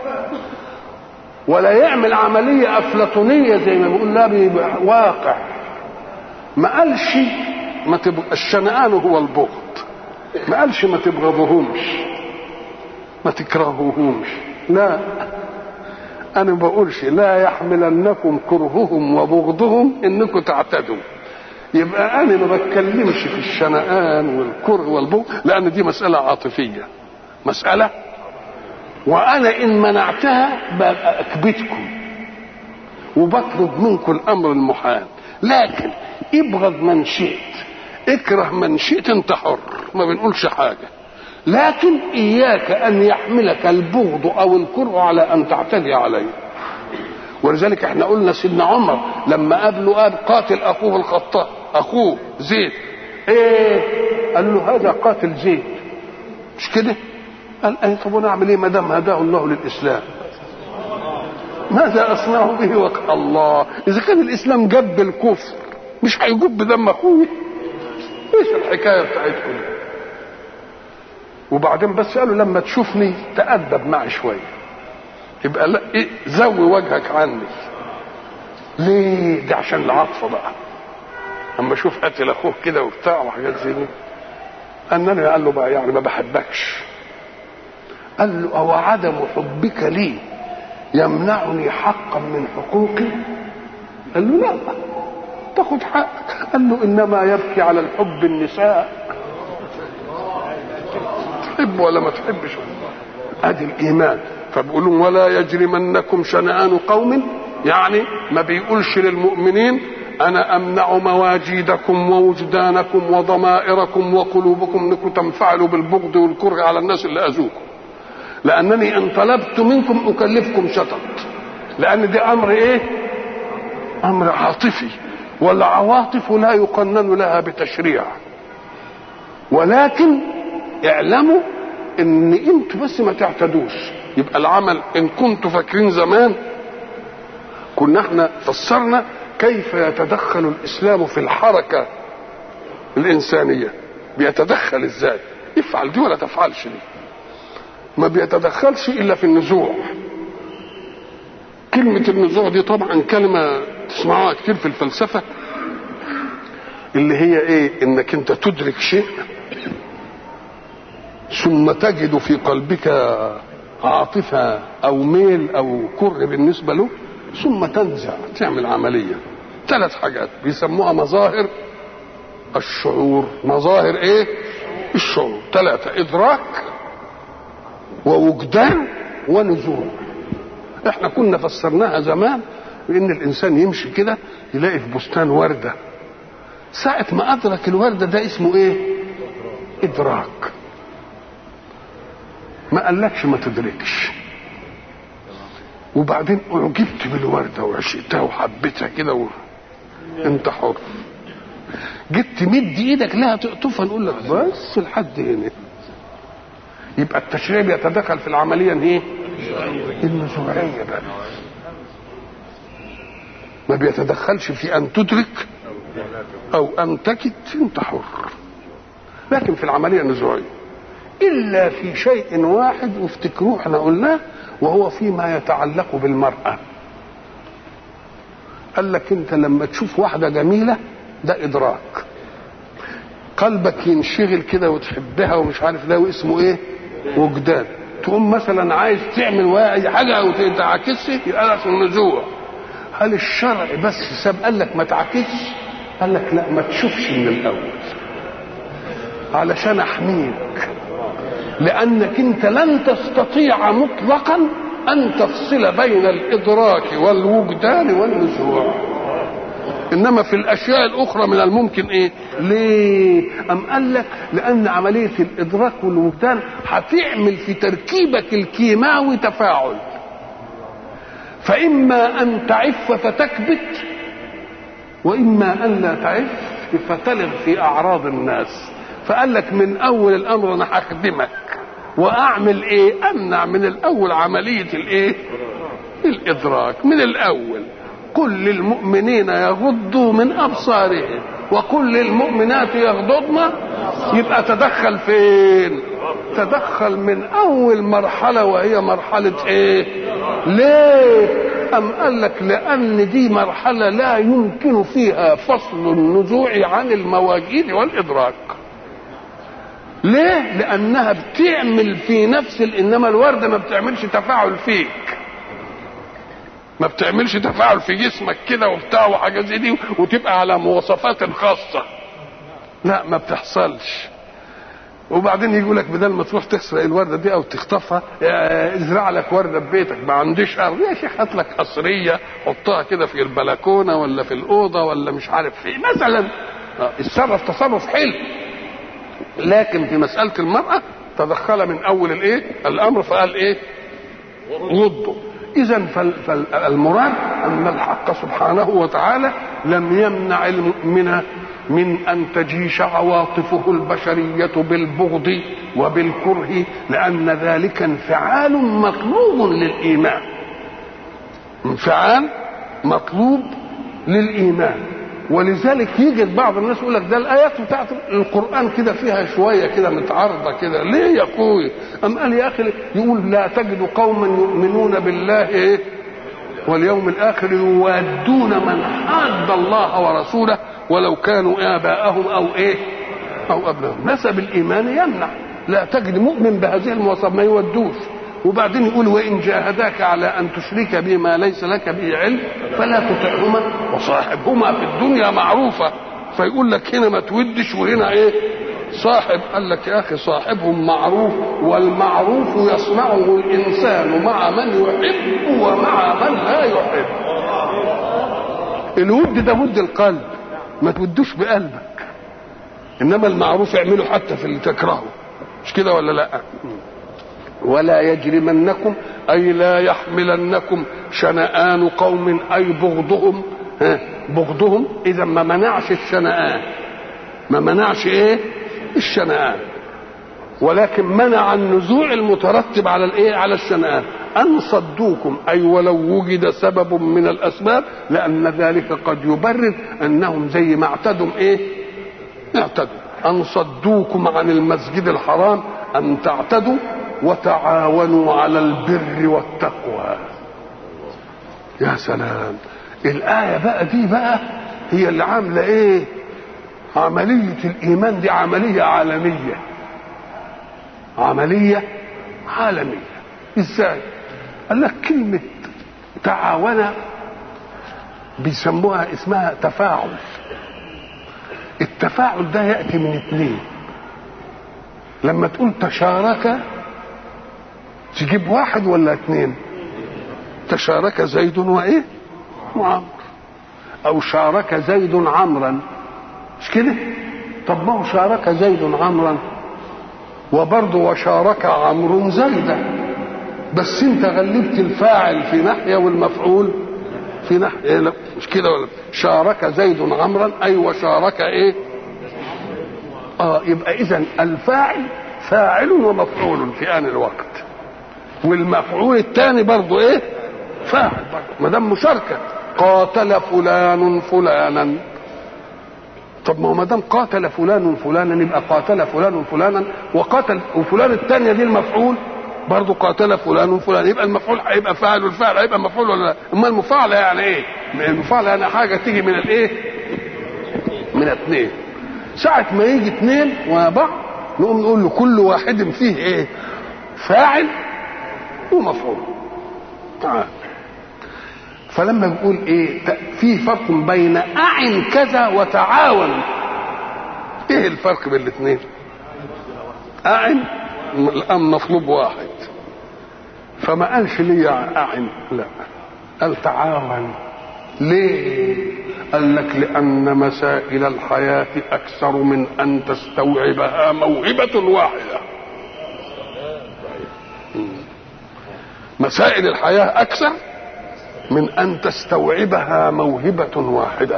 ولا يعمل عملية أفلاطونية زي ما بيقول لا واقع ما قالش ما تب... الشنآن هو البغض ما قالش ما تبغضوهمش ما تكرهوهمش لا انا ما بقولش لا يحملنكم كرههم وبغضهم انكم تعتدوا يبقى انا ما بتكلمش في الشنآن والكره والبغض لان دي مساله عاطفيه مساله وانا ان منعتها ببقى اكبتكم وبطلب منكم الامر المحال لكن ابغض من شئت اكره من شئت انت حر ما بنقولش حاجه لكن اياك ان يحملك البغض او الكره على ان تعتدي عليه ولذلك احنا قلنا سيدنا عمر لما قابله قال قاتل اخوه الخطاب اخوه زيد ايه قال له هذا قاتل زيد مش كده قال ايه طب وانا اعمل ايه ما دام هداه الله للاسلام ماذا اصنع به وقت الله اذا كان الاسلام جب الكفر مش هيجب دم اخوه ايش الحكايه بتاعتكم دي وبعدين بس قالوا لما تشوفني تأدب معي شويه يبقى لا إيه زوي وجهك عني ليه ده عشان العطف بقى اما اشوف قتل اخوه كده وبتاع وحاجات زي دي انني قال له بقى يعني ما بحبكش قال له او عدم حبك لي يمنعني حقا من حقوقي قال له لا تاخد حقك قال له انما يبكي على الحب النساء تحب ولا ما تحبش ادي الايمان فبيقولوا ولا يجرمنكم شنآن قوم يعني ما بيقولش للمؤمنين انا امنع مواجيدكم ووجدانكم وضمائركم وقلوبكم انكم تنفعلوا بالبغض والكره على الناس اللي اذوكم لانني ان طلبت منكم اكلفكم شطط لان دي امر ايه امر عاطفي والعواطف لا يقنن لها بتشريع ولكن اعلموا ان انتوا بس ما تعتدوش يبقى العمل ان كنتوا فاكرين زمان كنا احنا فسرنا كيف يتدخل الاسلام في الحركه الانسانيه بيتدخل ازاي افعل دي ولا تفعلش دي ما بيتدخلش الا في النزوع كلمة النزوع دي طبعا كلمة تسمعوها كتير في الفلسفة اللي هي ايه انك انت تدرك شيء ثم تجد في قلبك عاطفة او ميل او كره بالنسبة له ثم تنزع تعمل عملية ثلاث حاجات بيسموها مظاهر الشعور مظاهر ايه الشعور ثلاثة ادراك ووجدان ونزول احنا كنا فسرناها زمان بان الانسان يمشي كده يلاقي في بستان ورده ساعة ما أدرك الوردة ده اسمه إيه؟ إدراك. ما قالكش ما تدركش. وبعدين أعجبت بالوردة وعشقتها وحبيتها كده و... أنت حر. جيت تمد إيدك لها تقطفها نقول لك بس لحد هنا. يبقى التشريع بيتدخل في العملية إيه؟ النزوعية بقى. ما بيتدخلش في أن تدرك او ان تكد انت حر لكن في العمليه النزوعيه الا في شيء واحد وافتكروه احنا قلناه وهو فيما يتعلق بالمراه قال لك انت لما تشوف واحده جميله ده ادراك قلبك ينشغل كده وتحبها ومش عارف ده واسمه ايه وجدان تقوم مثلا عايز تعمل اي حاجه او تعكسها يبقى ده اسمه نزوع هل الشرع بس ساب قال لك ما تعكسش قال لك لا ما تشوفش من الاول علشان احميك لانك انت لن تستطيع مطلقا ان تفصل بين الادراك والوجدان والنزوع انما في الاشياء الاخرى من الممكن ايه ليه ام قال لك لان عمليه الادراك والوجدان هتعمل في تركيبك الكيماوي تفاعل فاما ان تعف فتكبت واما ان لا تعف فتلغ في اعراض الناس فقال لك من اول الامر انا هخدمك واعمل ايه امنع من الاول عمليه الايه الادراك من الاول قل للمؤمنين يغضوا من ابصارهم وقل للمؤمنات يغضضن يبقى تدخل فين تدخل من اول مرحله وهي مرحله ايه ليه أم قال لك لأن دي مرحلة لا يمكن فيها فصل النزوع عن المواجيد والإدراك ليه؟ لأنها بتعمل في نفس إنما الوردة ما بتعملش تفاعل فيك ما بتعملش تفاعل في جسمك كده وبتاع وحاجات زي دي وتبقى على مواصفات خاصة لا ما بتحصلش وبعدين يقول لك بدل ما تروح تسرق الورده دي او تخطفها ازرع لك ورده ببيتك ما عنديش ارض يا شيخ هات لك قصريه حطها كده في البلكونه ولا في الاوضه ولا مش عارف في مثلا اتصرف تصرف حلو لكن في مساله المراه تدخل من اول الايه الامر فقال ايه ضده اذا فالمراد ان الحق سبحانه وتعالى لم يمنع المؤمن من ان تجيش عواطفه البشريه بالبغض وبالكره لان ذلك انفعال مطلوب للايمان انفعال مطلوب للايمان ولذلك يجد بعض الناس يقول لك ده الايات بتاعت القران كده فيها شويه كده متعارضه كده ليه يا اخوي ام قال يا اخي يقول لا تجد قوما يؤمنون بالله إيه؟ واليوم الاخر يوادون من حاد الله ورسوله ولو كانوا اباءهم او ايه او ابنائهم نسب الايمان يمنع لا تجد مؤمن بهذه المواصفات ما يودوش وبعدين يقول وان جاهداك على ان تشرك بما ليس لك به علم فلا تطعهما وصاحبهما في الدنيا معروفه فيقول لك هنا ما تودش وهنا ايه صاحب قال لك يا اخي صاحبهم معروف والمعروف يصنعه الانسان مع من يحب ومع من لا يحب الود ده ود القلب ما تودوش بقلبك انما المعروف اعمله حتى في اللي تكرهه مش كده ولا لا ولا يجرمنكم اي لا يحملنكم شنآن قوم اي بغضهم ها بغضهم اذا ما منعش الشنآن ما منعش ايه الشنآن ولكن منع النزوع المترتب على الايه على الشنآن ان صدوكم اي ولو وجد سبب من الاسباب لان ذلك قد يبرر انهم زي ما اعتدوا ايه اعتدوا ان صدوكم عن المسجد الحرام ان تعتدوا وتعاونوا على البر والتقوى يا سلام الآية بقى دي بقى هي اللي عاملة ايه عملية الإيمان دي عملية عالمية عملية عالمية ازاي قال لك كلمة تعاون بيسموها اسمها تفاعل التفاعل ده يأتي من اثنين لما تقول تشارك تجيب واحد ولا اثنين تشارك زيد وايه وعمر او شارك زيد عمرا مش كده طب ما هو شارك زيد عمرا وبرضه وشارك عمرو زيدا بس انت غلبت الفاعل في ناحيه والمفعول في ناحيه لا مش كده ولا شارك زيد عمرا اي وشارك ايه اه يبقى اذا الفاعل فاعل ومفعول في ان الوقت والمفعول الثاني برضه ايه فاعل برضه ما دام مشاركه قاتل فلان فلانا طب ما هو ما دام قاتل فلان فلانا يبقى قاتل فلان فلانا وقاتل وفلان الثانيه دي المفعول برضه قاتل فلان فلان يبقى المفعول هيبقى فاعل والفاعل هيبقى مفعول ولا لا؟ اما المفاعله يعني ايه؟ المفاعله يعني حاجه تيجي من الايه؟ من اثنين ساعة ما يجي اثنين وبعض نقوم نقول له كل واحد فيه ايه؟ فاعل ومفعول تعال فلما بيقول ايه في فرق بين اعن كذا وتعاون ايه الفرق بين الاثنين اعن الان مطلوب واحد فما قالش لي اعن لا قال تعاون ليه قال لك لان مسائل الحياه اكثر من ان تستوعبها موهبه واحده مسائل الحياه اكثر من ان تستوعبها موهبه واحده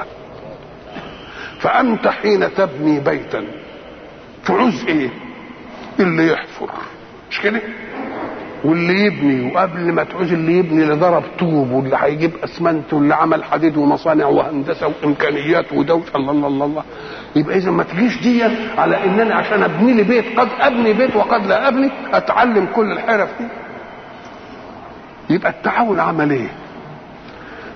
فانت حين تبني بيتا تعوز ايه اللي يحفر مش كده واللي يبني وقبل ما تعوز اللي يبني اللي ضرب طوب واللي هيجيب اسمنت واللي عمل حديد ومصانع وهندسه وامكانيات ودوش الله الله الله, الله. يبقى اذا ما تجيش دي على ان انا عشان ابني لي بيت قد ابني بيت وقد لا ابني اتعلم كل الحرف دي يبقى التعاون عمل ايه؟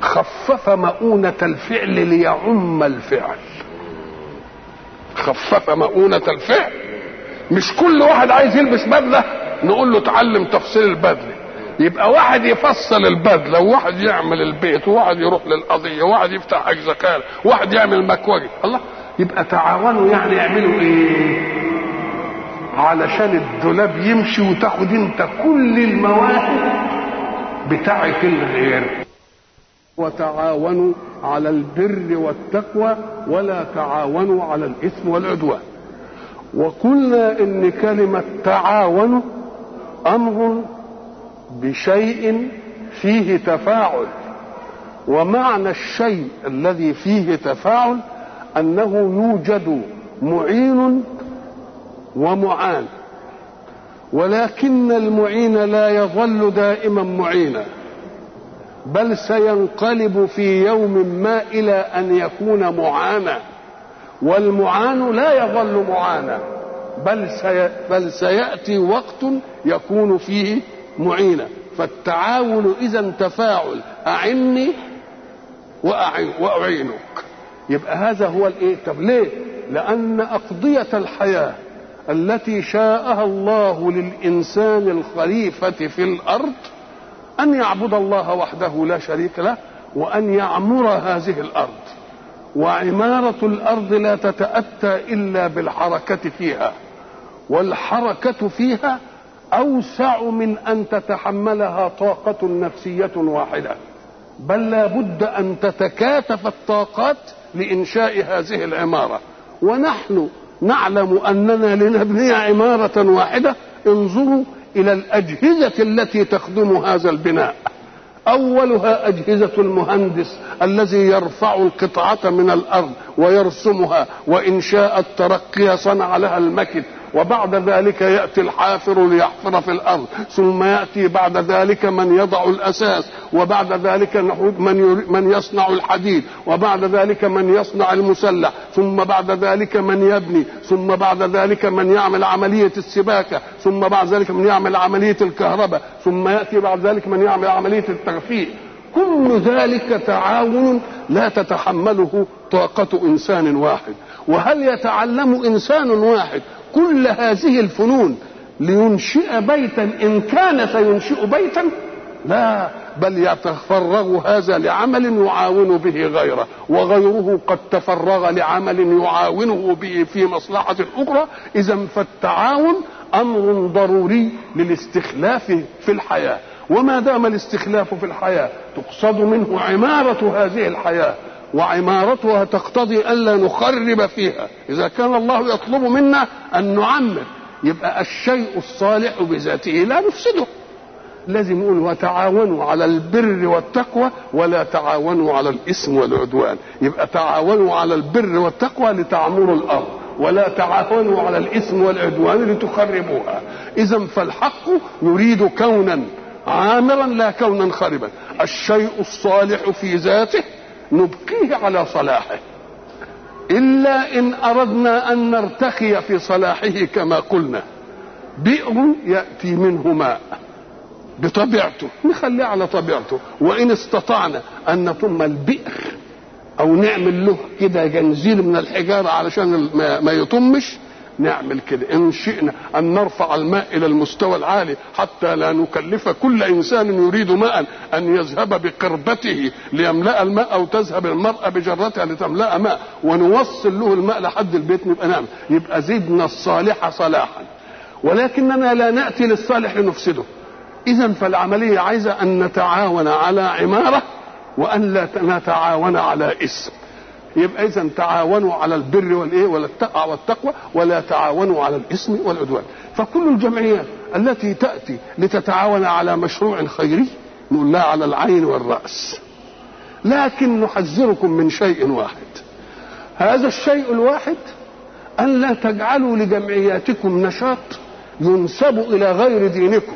خفف مؤونة الفعل ليعم الفعل خفف مؤونة الفعل مش كل واحد عايز يلبس بدلة نقول له تعلم تفصيل البدلة يبقى واحد يفصل البدلة وواحد يعمل البيت وواحد يروح للقضية وواحد يفتح حاج زكاة وواحد يعمل مكوجي الله يبقى تعاونوا يعني يعملوا ايه علشان الدولاب يمشي وتاخد انت كل المواهب بتاعت الغير وتعاونوا على البر والتقوى ولا تعاونوا على الاثم والعدوان وقلنا ان كلمه تعاونوا امر بشيء فيه تفاعل ومعنى الشيء الذي فيه تفاعل انه يوجد معين ومعان ولكن المعين لا يظل دائما معينا بل سينقلب في يوم ما الى ان يكون معانا والمعان لا يظل معانا بل سي بل سياتي وقت يكون فيه معينا فالتعاون اذا تفاعل اعني واعينك يبقى هذا هو الايه طب ليه لان اقضيه الحياه التي شاءها الله للانسان الخليفه في الارض ان يعبد الله وحده لا شريك له وان يعمر هذه الارض وعماره الارض لا تتاتى الا بالحركه فيها والحركه فيها اوسع من ان تتحملها طاقه نفسيه واحده بل لا بد ان تتكاتف الطاقات لانشاء هذه العماره ونحن نعلم اننا لنبني عماره واحده انظروا الى الاجهزه التي تخدم هذا البناء اولها اجهزه المهندس الذي يرفع القطعه من الارض ويرسمها وان شاء الترقي صنع لها المكت وبعد ذلك ياتي الحافر ليحفر في الارض ثم ياتي بعد ذلك من يضع الاساس وبعد ذلك من من يصنع الحديد وبعد ذلك من يصنع المسلح ثم بعد ذلك من يبني ثم بعد ذلك من يعمل عمليه السباكه ثم بعد ذلك من يعمل عمليه الكهرباء ثم ياتي بعد ذلك من يعمل عمليه التغفير كل ذلك تعاون لا تتحمله طاقه انسان واحد وهل يتعلم انسان واحد كل هذه الفنون لينشئ بيتا ان كان سينشئ بيتا لا بل يتفرغ هذا لعمل يعاون به غيره وغيره قد تفرغ لعمل يعاونه به في مصلحة أخرى إذا فالتعاون أمر ضروري للاستخلاف في الحياة وما دام الاستخلاف في الحياة تقصد منه عمارة هذه الحياة وعمارتها تقتضي الا نخرب فيها اذا كان الله يطلب منا ان نعمر يبقى الشيء الصالح بذاته لا نفسده لازم نقول وتعاونوا على البر والتقوى ولا تعاونوا على الاثم والعدوان يبقى تعاونوا على البر والتقوى لتعمروا الارض ولا تعاونوا على الاثم والعدوان لتخربوها اذا فالحق يريد كونا عامرا لا كونا خربا الشيء الصالح في ذاته نبقيه على صلاحه إلا إن أردنا أن نرتخي في صلاحه كما قلنا بئر يأتي منه ماء بطبيعته نخليه على طبيعته وإن استطعنا أن نطم البئر أو نعمل له كده جنزير من الحجارة علشان ما يطمش نعمل كده ان شئنا ان نرفع الماء الى المستوى العالي حتى لا نكلف كل انسان يريد ماء ان يذهب بقربته ليملا الماء او تذهب المراه بجرتها لتملا ماء ونوصل له الماء لحد البيت نبقى نعمل يبقى زدنا الصالح صلاحا ولكننا لا ناتي للصالح لنفسده اذا فالعمليه عايزه ان نتعاون على عماره وان لا نتعاون على اسم يبقى اذا تعاونوا على البر والايه والتقوى ولا تعاونوا على الاثم والعدوان فكل الجمعيات التي تاتي لتتعاون على مشروع خيري نقول لها على العين والراس لكن نحذركم من شيء واحد هذا الشيء الواحد ان لا تجعلوا لجمعياتكم نشاط ينسب الى غير دينكم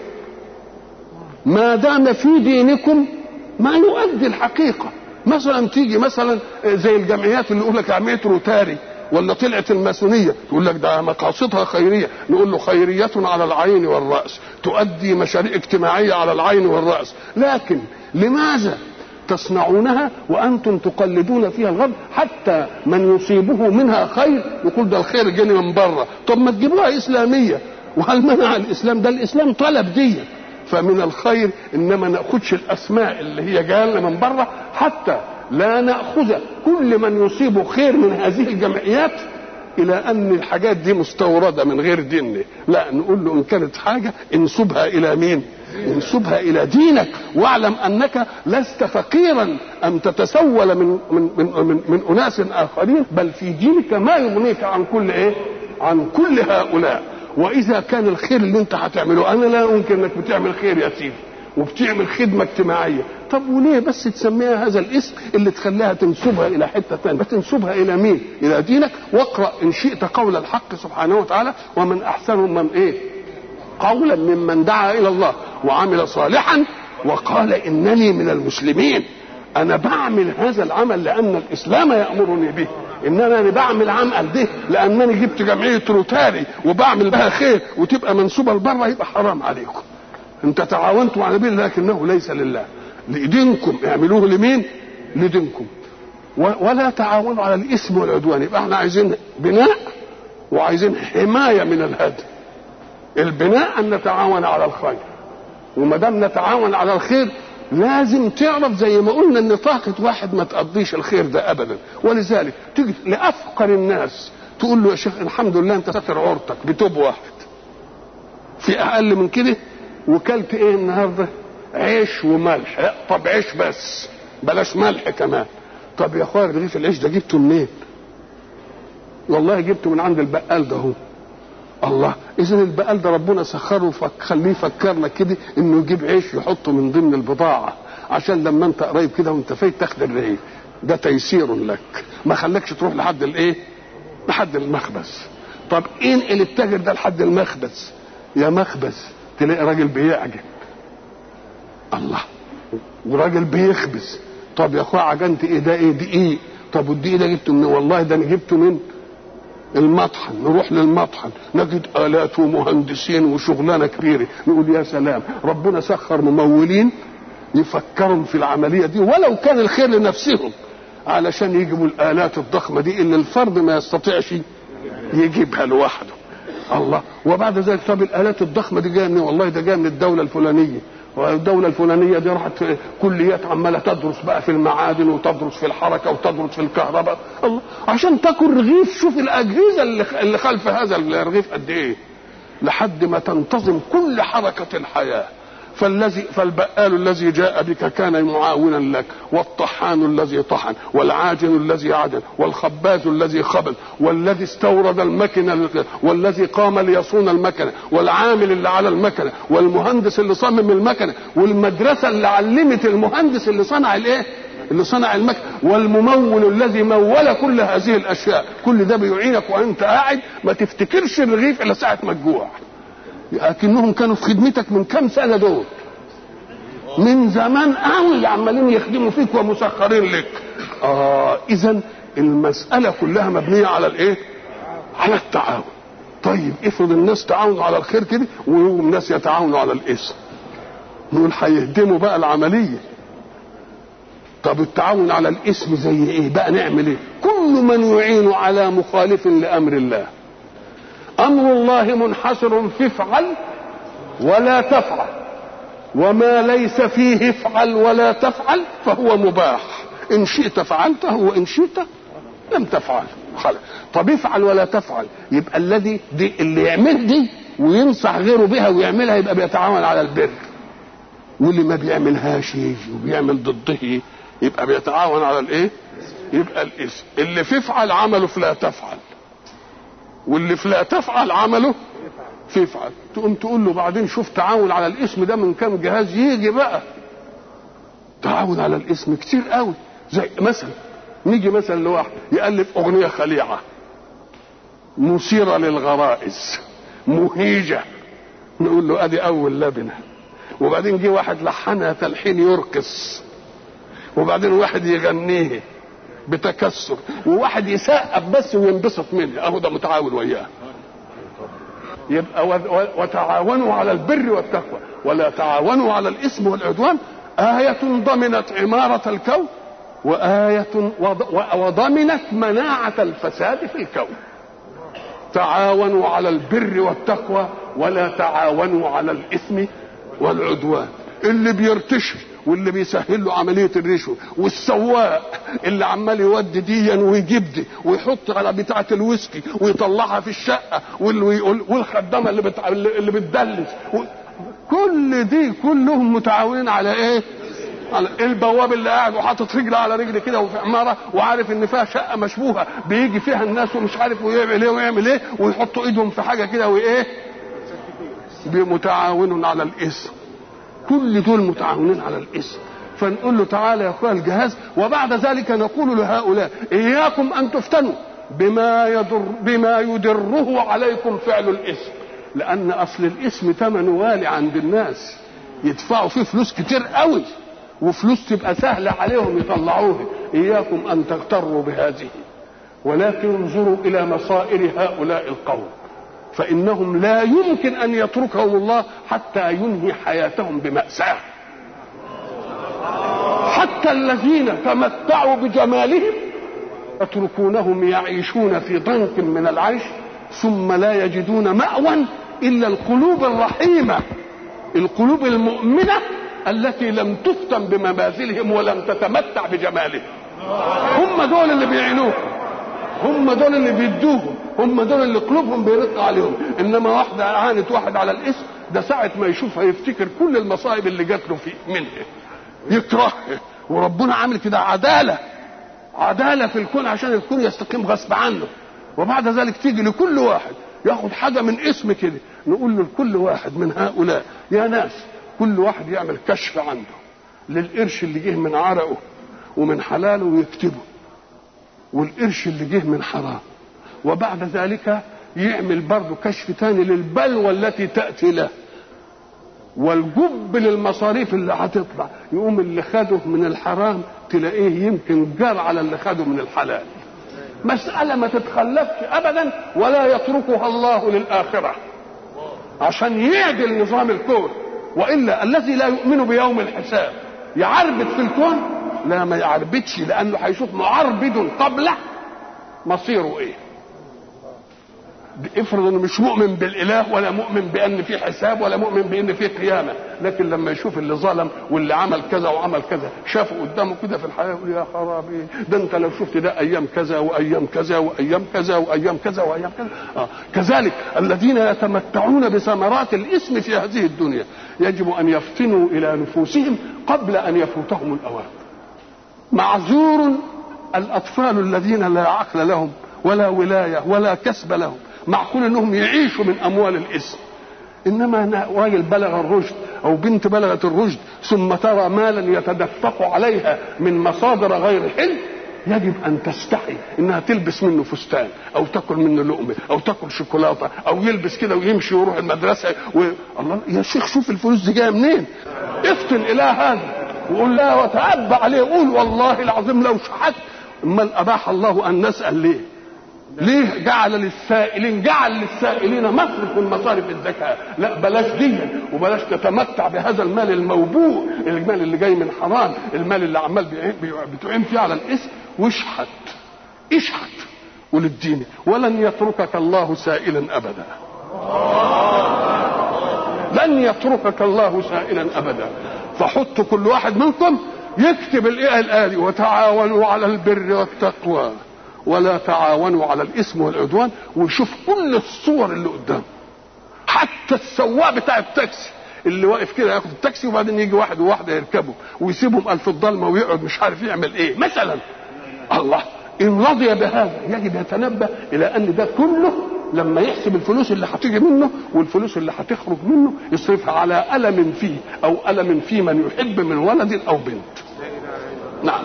ما دام في دينكم ما يؤدي الحقيقه مثلا تيجي مثلا زي الجمعيات اللي يقول لك جمعيه روتاري ولا طلعت الماسونيه يقول لك ده مقاصدها خيريه نقول له خيريه على العين والراس تؤدي مشاريع اجتماعيه على العين والراس لكن لماذا تصنعونها وانتم تقلدون فيها الغرب حتى من يصيبه منها خير يقول ده الخير جاني من بره طب ما تجيبوها اسلاميه وهل منع الاسلام ده الاسلام طلب دي فمن الخير انما ناخذش الاسماء اللي هي جايه من بره حتى لا ناخذ كل من يصيب خير من هذه الجمعيات الى ان الحاجات دي مستورده من غير دين لا نقول له ان كانت حاجه انسبها الى مين انسبها الى دينك واعلم انك لست فقيرا ان تتسول من من من, من, من اناس اخرين بل في دينك ما يغنيك عن كل ايه عن كل هؤلاء واذا كان الخير اللي انت هتعمله انا لا انكر انك بتعمل خير يا سيدي وبتعمل خدمة اجتماعية طب وليه بس تسميها هذا الاسم اللي تخليها تنسبها إلى حتة ثانية بتنسبها إلى مين إلى دينك واقرأ إن شئت قول الحق سبحانه وتعالى ومن أحسن من إيه قولا ممن دعا إلى الله وعمل صالحا وقال إنني من المسلمين أنا بعمل هذا العمل لأن الإسلام يأمرني به انما انا بعمل عمل ده لانني جبت جمعيه روتاري وبعمل بها خير وتبقى منسوبه لبره يبقى حرام عليكم انت تعاونتم على بين لكنه ليس لله لدينكم اعملوه لمين لدينكم ولا تعاونوا على الاثم والعدوان يبقى احنا عايزين بناء وعايزين حمايه من الهدم البناء ان نتعاون على الخير وما دام نتعاون على الخير لازم تعرف زي ما قلنا ان طاقه واحد ما تقضيش الخير ده ابدا ولذلك تيجي لافقر الناس تقول له يا شيخ الحمد لله انت ساتر عورتك بتوب واحد في اقل من كده وكلت ايه النهارده عيش وملح لا طب عيش بس بلاش ملح كمان طب يا اخويا رغيف العيش ده جبته منين والله جبته من عند البقال ده هو الله اذا البقال ده ربنا سخره خليه يفكرنا كده انه يجيب عيش يحطه من ضمن البضاعه عشان لما انت قريب كده وانت فايت تاخد الرغيف ده تيسير لك ما خلكش تروح لحد الايه لحد المخبز طب انقل التاجر ده لحد المخبز يا مخبز تلاقي راجل بيعجن الله وراجل بيخبز طب يا اخويا عجنت ايه ده ايه دقيق طب والدقيق ده جبته منين والله ده انا جبته من المطحن نروح للمطحن نجد الات ومهندسين وشغلانه كبيره نقول يا سلام ربنا سخر ممولين يفكروا في العمليه دي ولو كان الخير لنفسهم علشان يجيبوا الالات الضخمه دي اللي الفرد ما يستطيعش يجيبها لوحده الله وبعد ذلك طب الالات الضخمه دي جايه منين والله ده جايه من الدوله الفلانيه والدوله الفلانيه دي راحت كليات عماله تدرس بقى في المعادن وتدرس في الحركه وتدرس في الكهرباء الله عشان تاكل رغيف شوف الاجهزه اللي خلف هذا الرغيف قد ايه لحد ما تنتظم كل حركه الحياه فالذي فالبقال الذي جاء بك كان معاونا لك والطحان الذي طحن والعاجن الذي عجن والخباز الذي خبز والذي استورد المكنه والذي قام ليصون المكنه والعامل اللي على المكنه والمهندس اللي صمم المكنه والمدرسه اللي علمت المهندس اللي صنع الايه اللي صنع المكنه والممول الذي مول كل هذه الاشياء كل ده بيعينك وانت قاعد ما تفتكرش الرغيف الا ساعه ما تجوع لكنهم كانوا في خدمتك من كم سنه دول من زمان قوي عمالين يخدموا فيك ومسخرين لك اه اذا المساله كلها مبنيه على الايه على التعاون طيب افرض الناس تعاونوا على الخير كده والناس يتعاونوا على الاثم نقول هيهدموا بقى العمليه طب التعاون على الاسم زي ايه بقى نعمل ايه كل من يعين على مخالف لامر الله امر الله منحصر في افعل ولا تفعل وما ليس فيه افعل ولا تفعل فهو مباح ان شئت فعلته وان شئت لم تفعل خلاص طب افعل ولا تفعل يبقى الذي دي اللي يعمل دي وينصح غيره بها ويعملها يبقى بيتعاون على البر واللي ما بيعملهاش وبيعمل ضده يبقى بيتعاون على الايه يبقى الاسم اللي في افعل عمله في لا تفعل واللي في لا تفعل عمله في افعل تقوم تقول له بعدين شوف تعاون على الاسم ده من كام جهاز يجي بقى تعاون على الاسم كتير قوي زي مثلا نيجي مثلا لواحد يالف اغنيه خليعه مثيره للغرائز مهيجه نقول له ادي اول لبنه وبعدين جه واحد لحنها تلحين يرقص وبعدين واحد يغنيه بتكسر وواحد يسقف بس وينبسط منه اهو ده متعاون وياه يبقى وتعاونوا على البر والتقوى ولا تعاونوا على الاثم والعدوان آية ضمنت عمارة الكون وآية وضمنت مناعة الفساد في الكون تعاونوا على البر والتقوى ولا تعاونوا على الإثم والعدوان اللي بيرتشي واللي بيسهل له عمليه الرشوه والسواق اللي عمال يودي ديا ويجيب دي ويحط على بتاعه الويسكي ويطلعها في الشقه واللي والخدامه اللي بتع... اللي بتدلس و... كل دي كلهم متعاونين على ايه؟ على البواب اللي قاعد وحاطط رجل على رجل كده وفي عماره وعارف ان فيها شقه مشبوهه بيجي فيها الناس ومش عارف ويعمل ايه ويعمل ايه ويحطوا ايدهم في حاجه كده وايه؟ متعاون على الاسم كل دول متعاونين على الاسم فنقول له تعالى يا اخويا الجهاز وبعد ذلك نقول لهؤلاء اياكم ان تفتنوا بما يضر بما يدره عليكم فعل الاسم لان اصل الاسم ثمنه والي عند الناس يدفعوا فيه فلوس كتير قوي وفلوس تبقى سهله عليهم يطلعوها اياكم ان تغتروا بهذه ولكن انظروا الى مصائر هؤلاء القوم فإنهم لا يمكن أن يتركهم الله حتى ينهي حياتهم بمأساة حتى الذين تمتعوا بجمالهم يتركونهم يعيشون في ضنك من العيش ثم لا يجدون مأوى إلا القلوب الرحيمة القلوب المؤمنة التي لم تفتن بمماثلهم ولم تتمتع بجمالهم هم دول اللي بيعينوهم هم دول اللي بيدوهم هم دول اللي قلوبهم بيرق عليهم انما واحده عانت واحد على الاسم ده ساعه ما يشوفها يفتكر كل المصائب اللي جات له فيه منها يكرهها وربنا عامل كده عداله عداله في الكون عشان الكون يستقيم غصب عنه وبعد ذلك تيجي لكل واحد ياخد حاجه من اسم كده نقول له لكل واحد من هؤلاء يا ناس كل واحد يعمل كشف عنده للقرش اللي جه من عرقه ومن حلاله ويكتبه والقرش اللي جه من حرام وبعد ذلك يعمل برضه كشف تاني للبلوى التي تأتي له والجب للمصاريف اللي هتطلع يقوم اللي خده من الحرام تلاقيه يمكن جار على اللي خده من الحلال مسألة ما تتخلفش أبدا ولا يتركها الله للآخرة عشان يعدل نظام الكون وإلا الذي لا يؤمن بيوم الحساب يعربد في الكون لا ما يعربدش لأنه هيشوف معربد قبله مصيره إيه افرض انه مش مؤمن بالاله ولا مؤمن بان في حساب ولا مؤمن بان في قيامه لكن لما يشوف اللي ظلم واللي عمل كذا وعمل كذا شافه قدامه كده في الحياه يقول يا خرابي ده انت لو شفت ده ايام كذا وايام كذا وايام كذا وايام كذا وايام كذا آه. كذلك الذين يتمتعون بثمرات الاسم في هذه الدنيا يجب ان يفتنوا الى نفوسهم قبل ان يفوتهم الاوان معذور الاطفال الذين لا عقل لهم ولا ولايه ولا كسب لهم معقول انهم يعيشوا من اموال الاسم انما راجل بلغ الرشد او بنت بلغت الرشد ثم ترى مالا يتدفق عليها من مصادر غير حل يجب ان تستحي انها تلبس منه فستان او تاكل منه لقمه او تاكل شوكولاته او يلبس كده ويمشي ويروح المدرسه و... الله يا شيخ شوف الفلوس دي جايه منين افتن الى هذا وقول لا وتأبى عليه قول والله العظيم لو شحت امال اباح الله ان نسال ليه ليه جعل للسائلين جعل للسائلين مصرف من مصارف الزكاة لا بلاش دي وبلاش تتمتع بهذا المال الموبوء المال اللي جاي من حرام المال اللي عمال بتعين فيه على الاسم واشحت اشحت وللدين ولن يتركك الله سائلا ابدا لن يتركك الله سائلا ابدا فحط كل واحد منكم يكتب الايه الآلي وتعاونوا على البر والتقوى ولا تعاونوا على الاثم والعدوان ويشوف كل الصور اللي قدامه حتى السواق بتاع التاكسي اللي واقف كده ياخد التاكسي وبعدين يجي واحد وواحده يركبوا ويسيبهم ألف الضلمه ويقعد مش عارف يعمل ايه مثلا الله ان رضي بهذا يجب يتنبه الى ان ده كله لما يحسب الفلوس اللي هتيجي منه والفلوس اللي هتخرج منه يصرفها على ألم فيه أو ألم في من يحب من ولد أو بنت نعم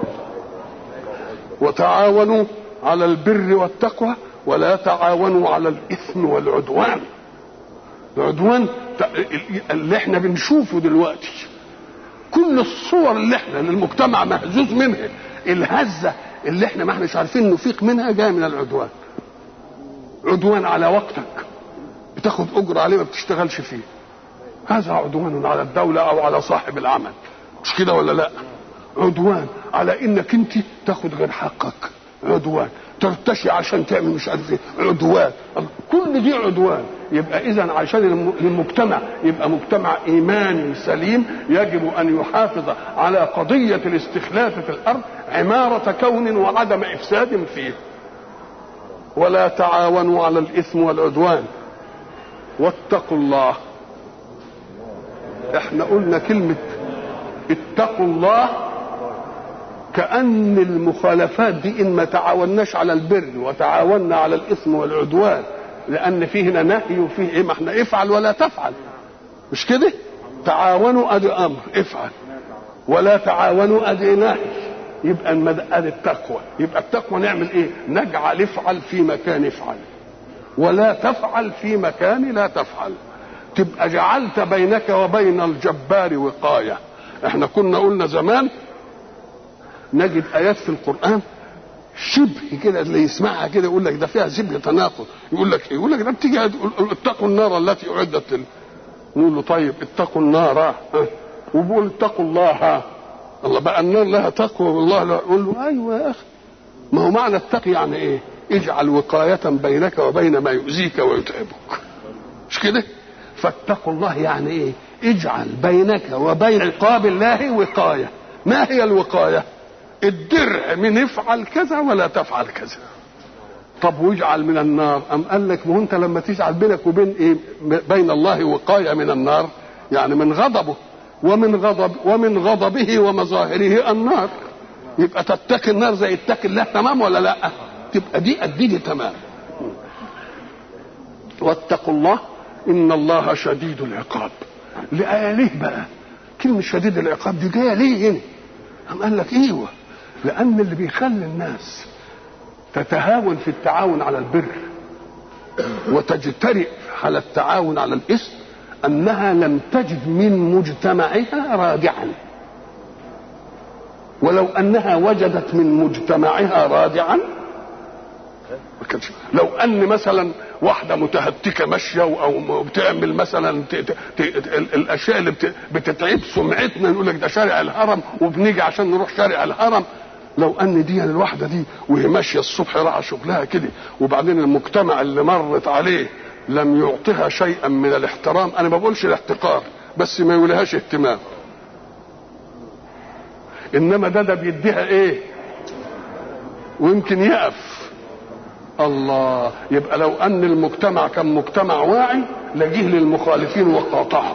وتعاونوا على البر والتقوى ولا تعاونوا على الاثم والعدوان العدوان اللي احنا بنشوفه دلوقتي كل الصور اللي احنا للمجتمع مهزوز منها الهزه اللي احنا ما احناش عارفين نفيق منها جايه من العدوان عدوان على وقتك بتاخد اجر عليه ما بتشتغلش فيه هذا عدوان على الدوله او على صاحب العمل مش كده ولا لا عدوان على انك انت تاخد غير حقك عدوان ترتشي عشان تعمل مش عارف ايه عدوان كل دي عدوان يبقى اذا عشان المجتمع يبقى مجتمع ايماني سليم يجب ان يحافظ على قضيه الاستخلاف في الارض عماره كون وعدم افساد فيه ولا تعاونوا على الاثم والعدوان واتقوا الله احنا قلنا كلمه اتقوا الله كأن المخالفات دي إن ما تعاوناش على البر وتعاوننا على الإثم والعدوان لأن فيه هنا نهي وفيه إيه ما إحنا افعل ولا تفعل مش كده؟ تعاونوا أدي أمر افعل ولا تعاونوا أدي نهي يبقى ادي التقوى يبقى التقوى نعمل ايه نجعل افعل في مكان افعل ولا تفعل في مكان لا تفعل تبقى جعلت بينك وبين الجبار وقايه احنا كنا قلنا زمان نجد ايات في القران شبه كده اللي يسمعها كده يقول لك ده فيها شبه تناقض يقول لك ايه يقول لك ده بتيجي اتقوا النار التي اعدت نقول له طيب اتقوا النار ها وبقول اتقوا الله ها الله بقى النار لها تقوى والله لا يقول له ايوه يا اخي ما هو معنى التقي يعني ايه اجعل وقاية بينك وبين ما يؤذيك ويتعبك مش كده فاتقوا الله يعني ايه اجعل بينك وبين عقاب الله وقاية ما هي الوقاية الدرع من افعل كذا ولا تفعل كذا طب واجعل من النار ام قال لك ما هو انت لما تجعل بينك وبين ايه بين الله وقايه من النار يعني من غضبه ومن غضب ومن غضبه ومظاهره النار يبقى تتقي النار زي اتقي الله تمام ولا لا تبقى دي قد دي تمام واتقوا الله ان الله شديد العقاب ليه بقى كلمة شديد العقاب دي جاية ليه هنا؟ قام قال لك ايوه لأن اللي بيخلي الناس تتهاون في التعاون على البر وتجترئ على التعاون على الإثم أنها لم تجد من مجتمعها رادعا ولو أنها وجدت من مجتمعها رادعا لو أن مثلا واحدة متهتكة ماشية أو بتعمل مثلا ت... ت... ت... الأشياء اللي بت... بتتعب سمعتنا نقول لك ده شارع الهرم وبنيجي عشان نروح شارع الهرم لو ان دي الواحده دي وهي ماشيه الصبح رايحه شغلها كده وبعدين المجتمع اللي مرت عليه لم يعطها شيئا من الاحترام انا ما بقولش الاحتقار بس ما يولهاش اهتمام انما ده ده بيديها ايه ويمكن يقف الله يبقى لو ان المجتمع كان مجتمع واعي لجيه للمخالفين وقاطعهم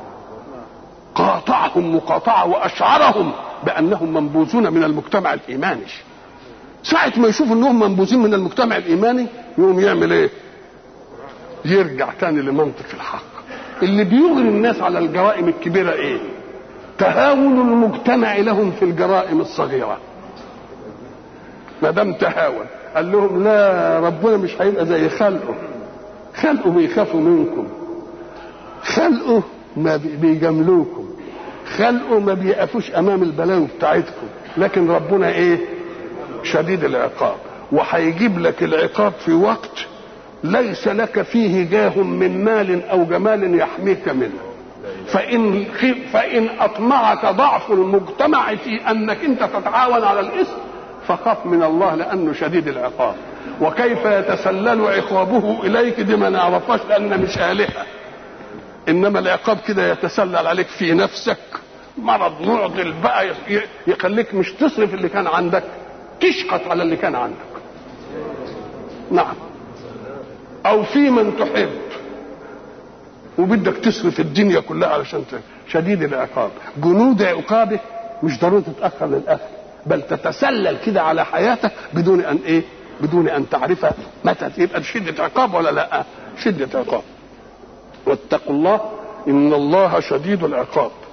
قاطعهم مقاطعه واشعرهم بانهم منبوذون من المجتمع الايماني ساعة ما يشوف انهم منبوذين من المجتمع الايماني يقوم يعمل ايه يرجع تاني لمنطق الحق اللي بيغري الناس على الجرائم الكبيرة ايه تهاون المجتمع لهم في الجرائم الصغيرة ما دام تهاون قال لهم لا ربنا مش هيبقى زي خلقه خلقه بيخافوا منكم خلقه ما بيجاملوكم خلقه ما بيقفوش امام البلاوي بتاعتكم لكن ربنا ايه شديد العقاب وهيجيب لك العقاب في وقت ليس لك فيه جاه من مال او جمال يحميك منه فان فان اطمعك ضعف المجتمع في انك انت تتعاون على الاثم فخاف من الله لانه شديد العقاب وكيف يتسلل عقابه اليك دي ما نعرفهاش لان مش الهه انما العقاب كده يتسلل عليك في نفسك مرض معضل بقى يخليك مش تصرف اللي كان عندك تشقط على اللي كان عندك نعم او في من تحب وبدك تصرف الدنيا كلها علشان شديد العقاب جنود عقابه مش ضروري تتاخر للاخر بل تتسلل كده على حياتك بدون ان ايه بدون ان تعرف متى يبقى شده عقاب ولا لا شده عقاب واتقوا الله ان الله شديد العقاب